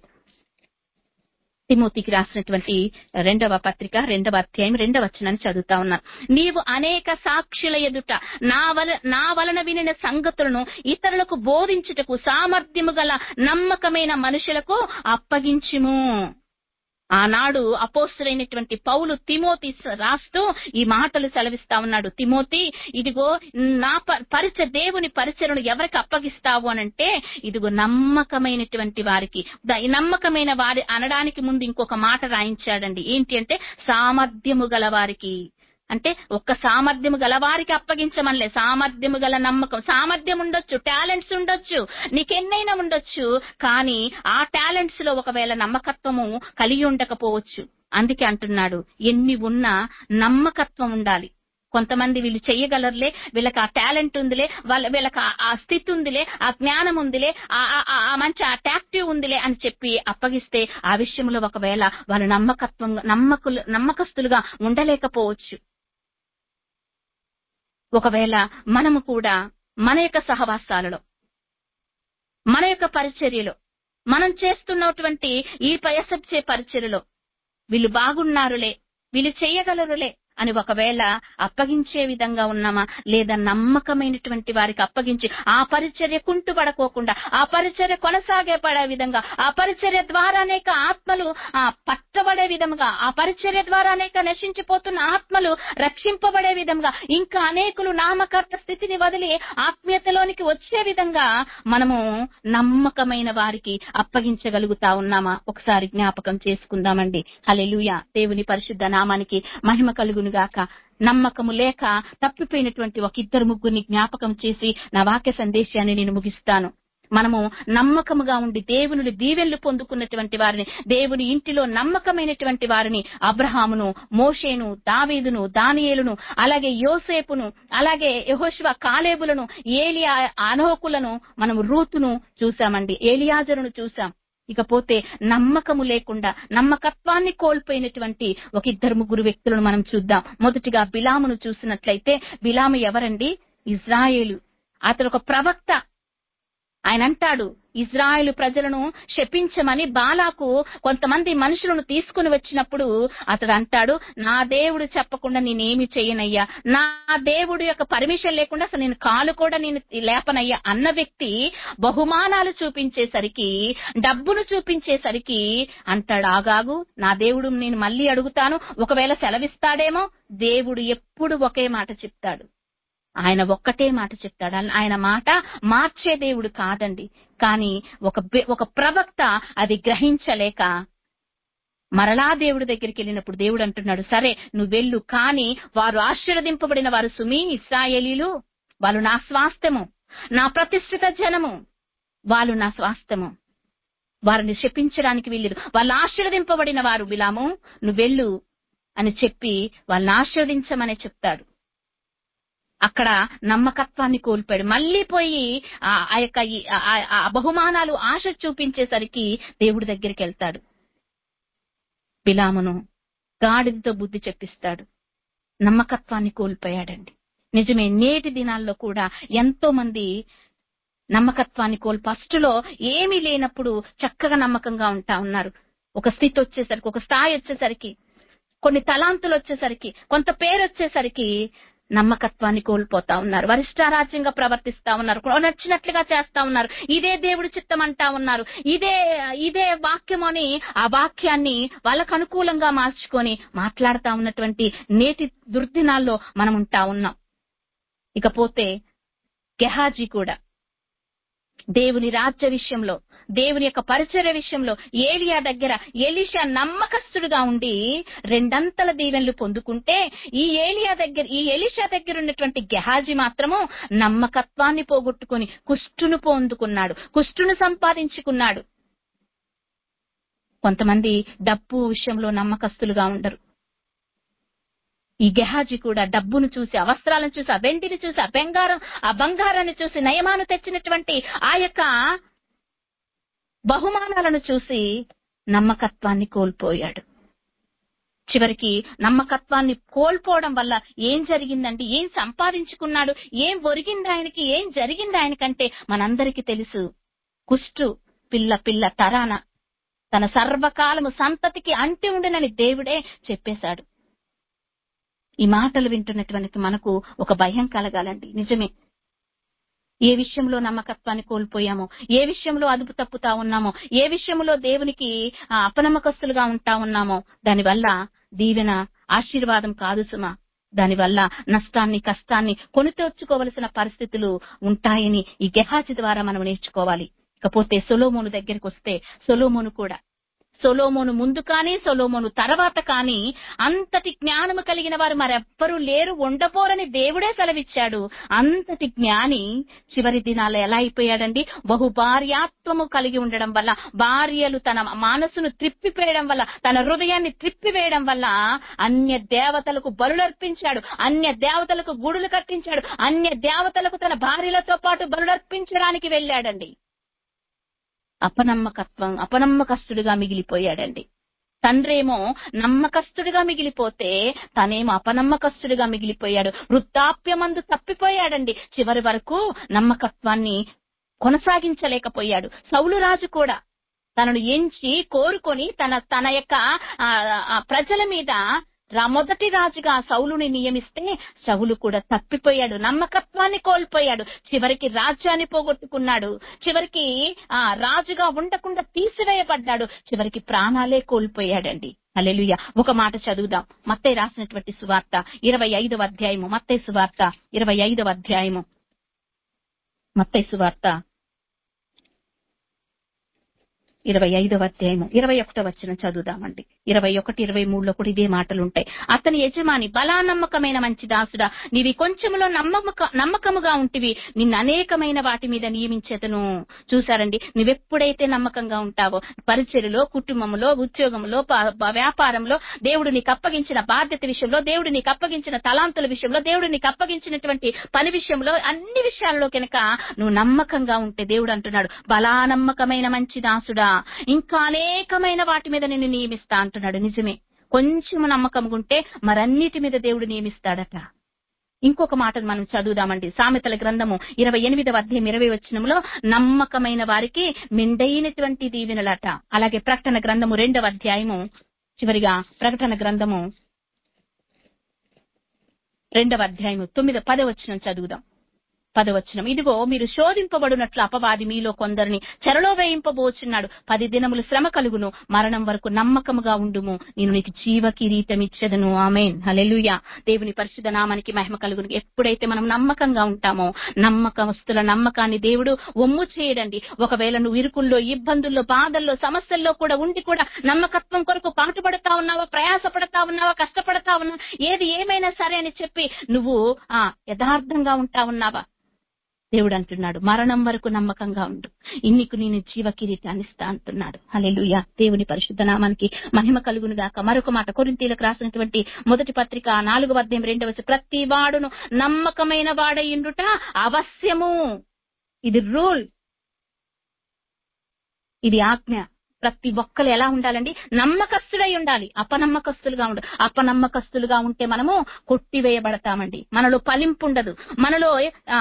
Speaker 1: తిమోతికి రాసినటువంటి రెండవ పత్రిక రెండవ అధ్యాయం రెండవ వచనాన్ని చదువుతా ఉన్నాను నీవు అనేక సాక్షుల ఎదుట నా వల నా వలన వినిన సంగతులను ఇతరులకు బోధించుటకు సామర్థ్యము గల నమ్మకమైన మనుషులకు అప్పగించుము ఆనాడు అపోస్తులైనటువంటి పౌలు తిమోతి స- రాస్తూ ఈ మాటలు సెలవిస్తా ఉన్నాడు తిమోతి ఇదిగో నా ప- పరిచ దేవుని పరిచయను ఎవరికి అప్పగిస్తావు అనంటే ఇదిగో నమ్మకమైనటువంటి వారికి ద- ఈ నమ్మకమైన వారి అనడానికి ముందు ఇంకొక మాట రాయించాడండి ఏంటి అంటే సామర్థ్యము గల వారికి అంటే ఒక్క సామర్థ్యము గల వారికి అప్పగించమనిలే సామర్థ్యము గల నమ్మకం సామర్థ్యం ఉండొచ్చు టాలెంట్స్ ఉండొచ్చు నీకెన్నైనా ఉండొచ్చు కానీ ఆ టాలెంట్స్ లో ఒకవేళ నమ్మకత్వము కలిగి ఉండకపోవచ్చు అందుకే అంటున్నాడు ఎన్ని ఉన్నా నమ్మకత్వం ఉండాలి కొంతమంది వీళ్ళు చెయ్యగలరులే వీళ్ళకి ఆ టాలెంట్ ఉందిలే వాళ్ళ వీళ్ళకి ఆ- ఆ స్థితి ఉందిలే ఆ జ్ఞానం ఉందిలే ఆ ఆ- ఆ- ఆ మంచి అట్రాక్టివ్ ఉందిలే అని చెప్పి అప్పగిస్తే ఆ విషయంలో ఒకవేళ వాళ్ళు నమ్మకత్వం నమ్మకులు నమ్మకస్తులుగా ఉండలేకపోవచ్చు ఒకవేళ మనము కూడా మన యొక్క సహవాసాలలో మన యొక్క పరిచర్యలో మనం చేస్తున్నటువంటి ఈ పయసచ్చే పరిచర్యలో వీళ్ళు బాగున్నారులే వీళ్ళు చేయగలరులే అని ఒకవేళ అప్పగించే విధంగా ఉన్నామా లేదా నమ్మకమైనటువంటి వారికి అప్పగించి ఆ పరిచర్య కుంటుపడకోకుండా ఆ పరిచర్య కొనసాగే పడే విధంగా ఆ పరిచర్య ద్వారా అనేక ఆత్మలు ఆ పట్టబడే విధంగా ఆ పరిచర్య ద్వారా అనేక నశించిపోతున్న ఆత్మలు రక్షింపబడే విధంగా ఇంకా అనేకులు నామకర్త స్థితిని వదిలి ఆత్మీయతలోనికి వచ్చే విధంగా మనము నమ్మకమైన వారికి అప్పగించగలుగుతా ఉన్నామా ఒకసారి జ్ఞాపకం చేసుకుందామండి హల్లెలూయా దేవుని పరిశుద్ధ నామానికి మహిమ కలుగును గాక నమ్మకము లేక తప్పిపోయినటువంటి ఒక ఇద్దరు ముగ్గురిని జ్ఞాపకం చేసి నా వాక్య సందేశాన్ని నేను ముగిస్తాను మనము నమ్మకముగా ఉండి దేవుని దీవెనలు పొందుకున్నటువంటి వారిని దేవుని ఇంటిలో నమ్మకమైనటువంటి వారిని అబ్రహామును మోషేను దావీదును దానియేలును అలాగే యోసేపును అలాగే యెహోషువ కాలేబులను ఏలియా అనోకులను మనం రూతును చూసామండి ఏలియాజరును చూసాం ఇకపోతే నమ్మకము లేకుండా నమ్మకత్వాన్ని కోల్పోయినటువంటి ఒక ఇద్దరు ముగ్గురు వ్యక్తులను మనం చూద్దాం మొదటిగా బిలామును చూసినట్లయితే బిలాము ఎవరండి ఇజ్రాయేలు అతడు ఒక ప్రవక్త ఆయన అంటాడు ఇజ్రాయేలు ప్రజలను శపించమని బాలాకు కొంతమంది మనుషులను తీసుకుని వచ్చినప్పుడు అతడు అంటాడు నా దేవుడు చెప్పకుండా నేనేమి చేయనయ్యా నా దేవుడు యొక్క పర్మిషన్ లేకుండా అసలు నేను కాలు కూడా నేను లేపనయ్యా అన్న వ్యక్తి బహుమానాలు చూపించేసరికి డబ్బును చూపించేసరికి అంటాడు ఆగాగు నా దేవుడు నేను మళ్ళీ అడుగుతాను ఒకవేళ సెలవిస్తాడేమో దేవుడు ఎప్పుడు ఒకే మాట చెప్తాడు ఆయన ఒక్కటే మాట చెప్తాడు ఆయన- ఆయన మాట మార్చే దేవుడు కాదండి కానీ ఒక బె- ఒక ప్రవక్త అది గ్రహించలేక మరలా దేవుడి దగ్గరికి వెళ్ళినప్పుడు దేవుడు అంటున్నాడు సరే నువ్వు వెళ్ళు కానీ వారు ఆశీర్వదింపబడిన వారు సుమి ఇస్రాయేలీలు వాళ్ళు నా స్వాస్థ్యము నా ప్రతిష్ఠిత జనము వాళ్ళు నా స్వాస్థ్యము వారిని శపించడానికి వీళ్ళు వాళ్ళు ఆశీర్వదింపబడిన వారు బిలాము నువ్వు వెళ్ళు అని చెప్పి వాళ్ళని ఆశీర్వదించమని చెప్తాడు అక్కడ నమ్మకత్వాన్ని కోల్పోయాడు మళ్ళీ పోయి ఆ ఆ యొక్క ఈ- ఆ- ఆ- ఆ బహుమానాలు ఆశ చూపించేసరికి దేవుడి దగ్గరికి వెళ్తాడు బిలామును గాడిదతో బుద్ధి చెప్పిస్తాడు నమ్మకత్వాన్ని కోల్పోయాడండి నిజమే నేటి దినాల్లో కూడా ఎంతో మంది నమ్మకత్వాన్ని కోల్ ఫస్ట్ లో ఏమీ లేనప్పుడు చక్కగా నమ్మకంగా ఉంటా ఉన్నారు ఒక స్థితి వచ్చేసరికి ఒక స్థాయి వచ్చేసరికి కొన్ని తలాంతులు వచ్చేసరికి కొంత పేరు వచ్చేసరికి నమ్మకత్వాన్ని కోల్పోతా ఉన్నారు వరిష్టారాజ్యంగా ప్రవర్తిస్తా ఉన్నారు నచ్చినట్లుగా చేస్తా ఉన్నారు ఇదే దేవుడి చిత్తం అంటా ఉన్నారు ఇదే ఇదే వాక్యం అని ఆ వాక్యాన్ని వాళ్ళకు అనుకూలంగా మార్చుకొని మాట్లాడుతా ఉన్నటువంటి నేటి దుర్దినాల్లో మనం ఉంటా ఉన్నాం ఇకపోతే గెహాజీ కూడా దేవుని రాజ్య విషయంలో దేవుని యొక్క పరిచర్య విషయంలో ఏలియా దగ్గర ఎలిషా నమ్మకస్తుడుగా ఉండి రెండంతల దీవెనలు పొందుకుంటే ఈ ఏలియా దగ్గర ఈ ఎలిషా దగ్గర ఉన్నటువంటి గెహాజీ మాత్రము నమ్మకత్వాన్ని పోగొట్టుకుని కుష్టును పొందుకున్నాడు కుష్టును సంపాదించుకున్నాడు కొంతమంది డబ్బు విషయంలో నమ్మకస్తులుగా ఉండరు ఈ గెహాజీ కూడా డబ్బును చూసి ఆ వస్త్రాలను చూసి ఆ వెండిని చూసి ఆ బంగారం ఆ బంగారాన్ని చూసి నయమాను తెచ్చినటువంటి ఆ యొక్క బహుమానాలను చూసి నమ్మకత్వాన్ని కోల్పోయాడు చివరికి నమ్మకత్వాన్ని కోల్పోవడం వల్ల ఏం జరిగిందండి ఏం సంపాదించుకున్నాడు ఏం ఒరిగింది ఆయనకి ఏం జరిగింది ఆయనకంటే మనందరికీ తెలుసు కుష్టు పిల్ల పిల్ల తరాన తన సర్వకాలము సంతతికి అంటి ఉండునని దేవుడే చెప్పేశాడు ఈ మాటలు వింటున్నటువంటి మనకు ఒక భయం కలగాలండి నిజమే ఏ విషయంలో నమ్మకత్వాన్ని కోల్పోయామో ఏ విషయంలో అదుపు తప్పుతా ఉన్నామో ఏ విషయంలో దేవునికి ఆ, అపనమ్మకస్తులుగా ఉంటా ఉన్నామో దానివల్ల దీవెన ఆశీర్వాదం కాదు సుమా దానివల్ల నష్టాన్ని కష్టాన్ని కొని తెచ్చుకోవలసిన పరిస్థితులు ఉంటాయని ఈ గెహాజీ ద్వారా మనం నేర్చుకోవాలి ఇకపోతే సొలోమోను దగ్గరికి వస్తే సొలోమోను కూడా సొలోమోను ముందు కానీ సొలోమోను తర్వాత కానీ అంతటి జ్ఞానము కలిగిన వారు మరెవ్వరూ లేరు ఉండబోరని దేవుడే సెలవిచ్చాడు అంతటి జ్ఞాని చివరి దినాలు ఎలా అయిపోయాడండి బహు భార్యాత్వము కలిగి ఉండడం వల్ల భార్యలు తన మనసును త్రిప్పివేయడం వల్ల తన హృదయాన్ని త్రిప్పివేయడం వల్ల అన్య దేవతలకు బలులర్పించాడు అన్య దేవతలకు గుడులు కట్టించాడు అన్య దేవతలకు తన భార్యలతో పాటు బలులర్పించడానికి వెళ్ళాడండి అపనమ్మకత్వం అపనమ్మకస్తుడిగా మిగిలిపోయాడండి తండ్రేమో నమ్మకస్తుడిగా మిగిలిపోతే తనేమో అపనమ్మకస్తుడిగా మిగిలిపోయాడు వృద్ధాప్యమందు తప్పిపోయాడండి చివరి వరకు నమ్మకత్వాన్ని కొనసాగించలేకపోయాడు సౌలు రాజు కూడా తనను ఎంచి కోరుకొని తన తన యొక్క ఆ, ఆ ప్రజల మీద రా మొదటి రాజుగా సౌలుని నియమిస్తే సౌలు కూడా తప్పిపోయాడు నమ్మకత్వాన్ని కోల్పోయాడు చివరికి రాజ్యాన్ని పోగొట్టుకున్నాడు చివరికి ఆ రాజుగా ఉండకుండా తీసివేయబడ్డాడు చివరికి ప్రాణాలే కోల్పోయాడండి అలెలుయ ఒక మాట చదువుదాం మత్తయి రాసినటువంటి సువార్త ఇరవై ఐదవ అధ్యాయము మత్తయి సువార్త ఇరవై ఐదవ అధ్యాయము మత్తయి సువార్త ఇరవై ఐదవ అధ్యాయము ఇరవై ఒకటో వచ్చిన చదువుదామండి ఇరవై ఒకటి ఇరవై మూడులో కూడా ఇదే మాటలు ఉంటాయి అతని యజమాని బలా నమ్మకమైన మంచి దాసుడా నీవి కొంచెములో నమ్మక నమ్మకముగా ఉంటివి నిన్ను అనేకమైన వాటి మీద నియమించేతను చూసారండి నువ్వెప్పుడైతే నమ్మకంగా ఉంటావో పరిచర్యలో కుటుంబంలో ఉద్యోగంలో ప- ప- వ్యాపారంలో దేవుడు నీకు అప్పగించిన బాధ్యత విషయంలో దేవుడు నీకు అప్పగించిన తలాంతుల విషయంలో దేవుడు నీకు అప్పగించినటువంటి పని విషయంలో అన్ని విషయాల్లో కనుక నువ్వు నమ్మకంగా ఉంటే దేవుడు అంటున్నాడు బలా నమ్మకమైన మంచి దాసుడా ఇంకా అనేకమైన వాటి మీద నిన్ను నియమిస్తా అంటున్నాడు నిజమే కొంచెం నమ్మకం ఉంటే మరన్నిటి మీద దేవుడు నియమిస్తాడట ఇంకొక మాటను మనం చదువుదామండి సామెతల గ్రంథము ఇరవై ఎనిమిదవ అధ్యాయం ఇరవై వచనంలో నమ్మకమైన వారికి మెండైనటువంటి దీవెనలట అలాగే ప్రకటన గ్రంథము రెండవ అధ్యాయము చివరిగా ప్రకటన గ్రంథము రెండవ అధ్యాయము తొమ్మిది పదవచనం చదువుదాం పదవచనం ఇదిగో మీరు శోధింపబడినట్లు అపవాది మీలో కొందరిని చెరలో వేయింపబోచున్నాడు పది దినములు శ్రమ కలుగును మరణం వరకు నమ్మకముగా ఉండుము నేను నీకు జీవ కిరీటం ఇచ్చేదను ఆమెన్ హల్లెలూయా దేవుని పరిశుద్ధ నామానికి మహిమ కలుగును ఎప్పుడైతే మనం నమ్మకంగా ఉంటామో నమ్మకస్తుల నమ్మకాన్ని దేవుడు ఒమ్ము చేయడండి ఒకవేళ నువ్వు ఇరుకుల్లో ఇబ్బందుల్లో బాధల్లో సమస్యల్లో కూడా ఉండి కూడా నమ్మకత్వం కొరకు పాటుపడతా ఉన్నావా ప్రయాసపడతా ఉన్నావా కష్టపడతా ఉన్నావా ఏది ఏమైనా సరే అని చెప్పి నువ్వు ఆ యథార్థంగా ఉంటా ఉన్నావా దేవుడు అంటున్నాడు మరణం వరకు నమ్మకంగా ఉండు ఇన్నికు నేను జీవ కిరీటాన్ని ఇస్తా అంటున్నాడు హల్లెలూయా దేవుని పరిశుద్ధ నామానికి మహిమ కలుగును గాక మరొక మాట కొరింతీలకు రాసినటువంటి మొదటి పత్రిక నాలుగు అధ్యాయం రెండవ వచనం, ప్రతి వాడును నమ్మకమైన వాడయిండుట అవశ్యము ఇది రూల్ ఇది ఆజ్ఞ ప్రతి ఒక్కరు ఎలా ఉండాలండి నమ్మకస్తుడై ఉండాలి అపనమ్మకస్తులుగా ఉండు అపనమ్మకస్తులుగా ఉంటే మనము కొట్టివేయబడతామండి మనలో ఫలింపు ఉండదు మనలో ఆ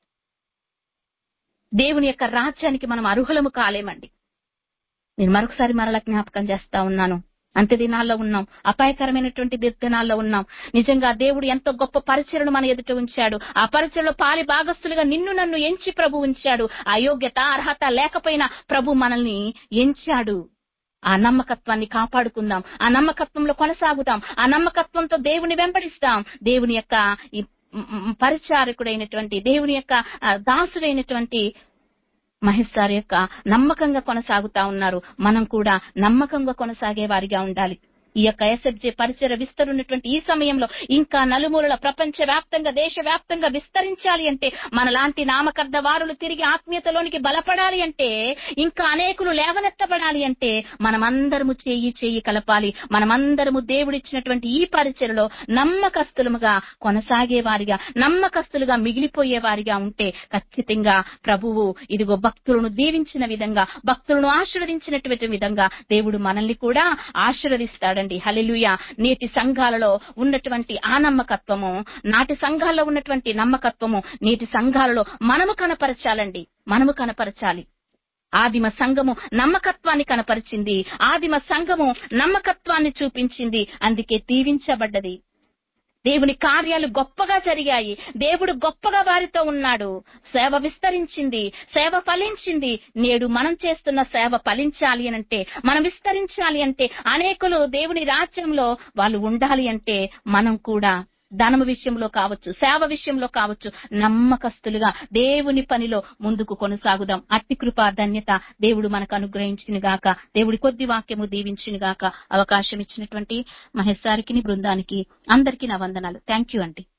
Speaker 1: దేవుని యొక్క రాజ్యానికి మనం అర్హులము కాలేమండి నేను మరొకసారి మరలా జ్ఞాపకం చేస్తా ఉన్నాను అంత్య దినాల్లో ఉన్నాం అపాయకరమైనటువంటి దినాల్లో ఉన్నాం నిజంగా దేవుడు ఎంతో గొప్ప పరిచయను మన ఎదుట ఉంచాడు ఆ పరిచయలో పాలి భాగస్తులుగా నిన్ను నన్ను ఎంచి ప్రభు ఉంచాడు ఆ యోగ్యత అర్హత లేకపోయినా ప్రభు మనల్ని ఎంచాడు ఆ నమ్మకత్వాన్ని కాపాడుకుందాం ఆ నమ్మకత్వంలో కొనసాగుతాం ఆ నమ్మకత్వంతో దేవుని వెంబడిస్తాం దేవుని యొక్క ఈ మ్, మ్, పరిచారకుడైనటువంటి దేవుని యొక్క ఆ, దాసుడైనటువంటి మహేష్ సార్ యొక్క నమ్మకంగా కొనసాగుతా ఉన్నారు మనం కూడా నమ్మకంగా కొనసాగే వారిగా ఉండాలి ఈ యొక్క ఎస్ఎఫ్జే పరిసర విస్తరున్నటువంటి ఈ సమయంలో ఇంకా నలుమూలల ప్రపంచ వ్యాప్తంగా దేశ వ్యాప్తంగా విస్తరించాలి అంటే మనలాంటి నామకర్ద వారులు తిరిగి ఆత్మీయతలోనికి బలపడాలి అంటే ఇంకా అనేకులు లేవనెత్తబడాలి అంటే మనమందరము చేయి చేయి కలపాలి మనమందరము దేవుడిచ్చినటువంటి ఈ పరిచయలో నమ్మకస్తులుగా కొనసాగే వారిగా నమ్మకస్తులుగా మిగిలిపోయే వారిగా ఉంటే ఖచ్చితంగా ప్రభువు ఇదిగో భక్తులను దీవించిన విధంగా భక్తులను ఆశీర్వదించినటువంటి విధంగా దేవుడు మనల్ని కూడా ఆశీర్వదిస్తాడండి హల్లెలూయా నేటి సంఘాలలో ఉన్నటువంటి ఆ నమ్మకత్వము నాటి సంఘాల్లో ఉన్నటువంటి నమ్మకత్వము నేటి సంఘాలలో మనము కనపరచాలండి మనము కనపరచాలి ఆదిమ సంఘము నమ్మకత్వాన్ని కనపరిచింది ఆదిమ సంఘము నమ్మకత్వాన్ని చూపించింది అందుకే దీవించబడ్డది దేవుని కార్యాలు గొప్పగా జరిగాయి దేవుడు గొప్పగా వారితో ఉన్నాడు సేవ విస్తరించింది సేవ ఫలించింది నేడు మనం చేస్తున్న సేవ ఫలించాలి అనంటే మనం విస్తరించాలి అంటే అనేకులు దేవుని రాజ్యంలో వాళ్ళు ఉండాలి అంటే మనం కూడా ధనము విషయంలో కావచ్చు సేవ విషయంలో కావచ్చు నమ్మకస్తులుగా దేవుని పనిలో ముందుకు కొనసాగుదాం అట్టి కృపా ధన్యత దేవుడు మనకు అనుగ్రహించిన గాక దేవుడి కొద్ది వాక్యము దీవించిన గాక అవకాశం ఇచ్చినటువంటి మహేశ్వరికి బృందానికి అందరికీ నా వందనాలు థ్యాంక్ యూ అండి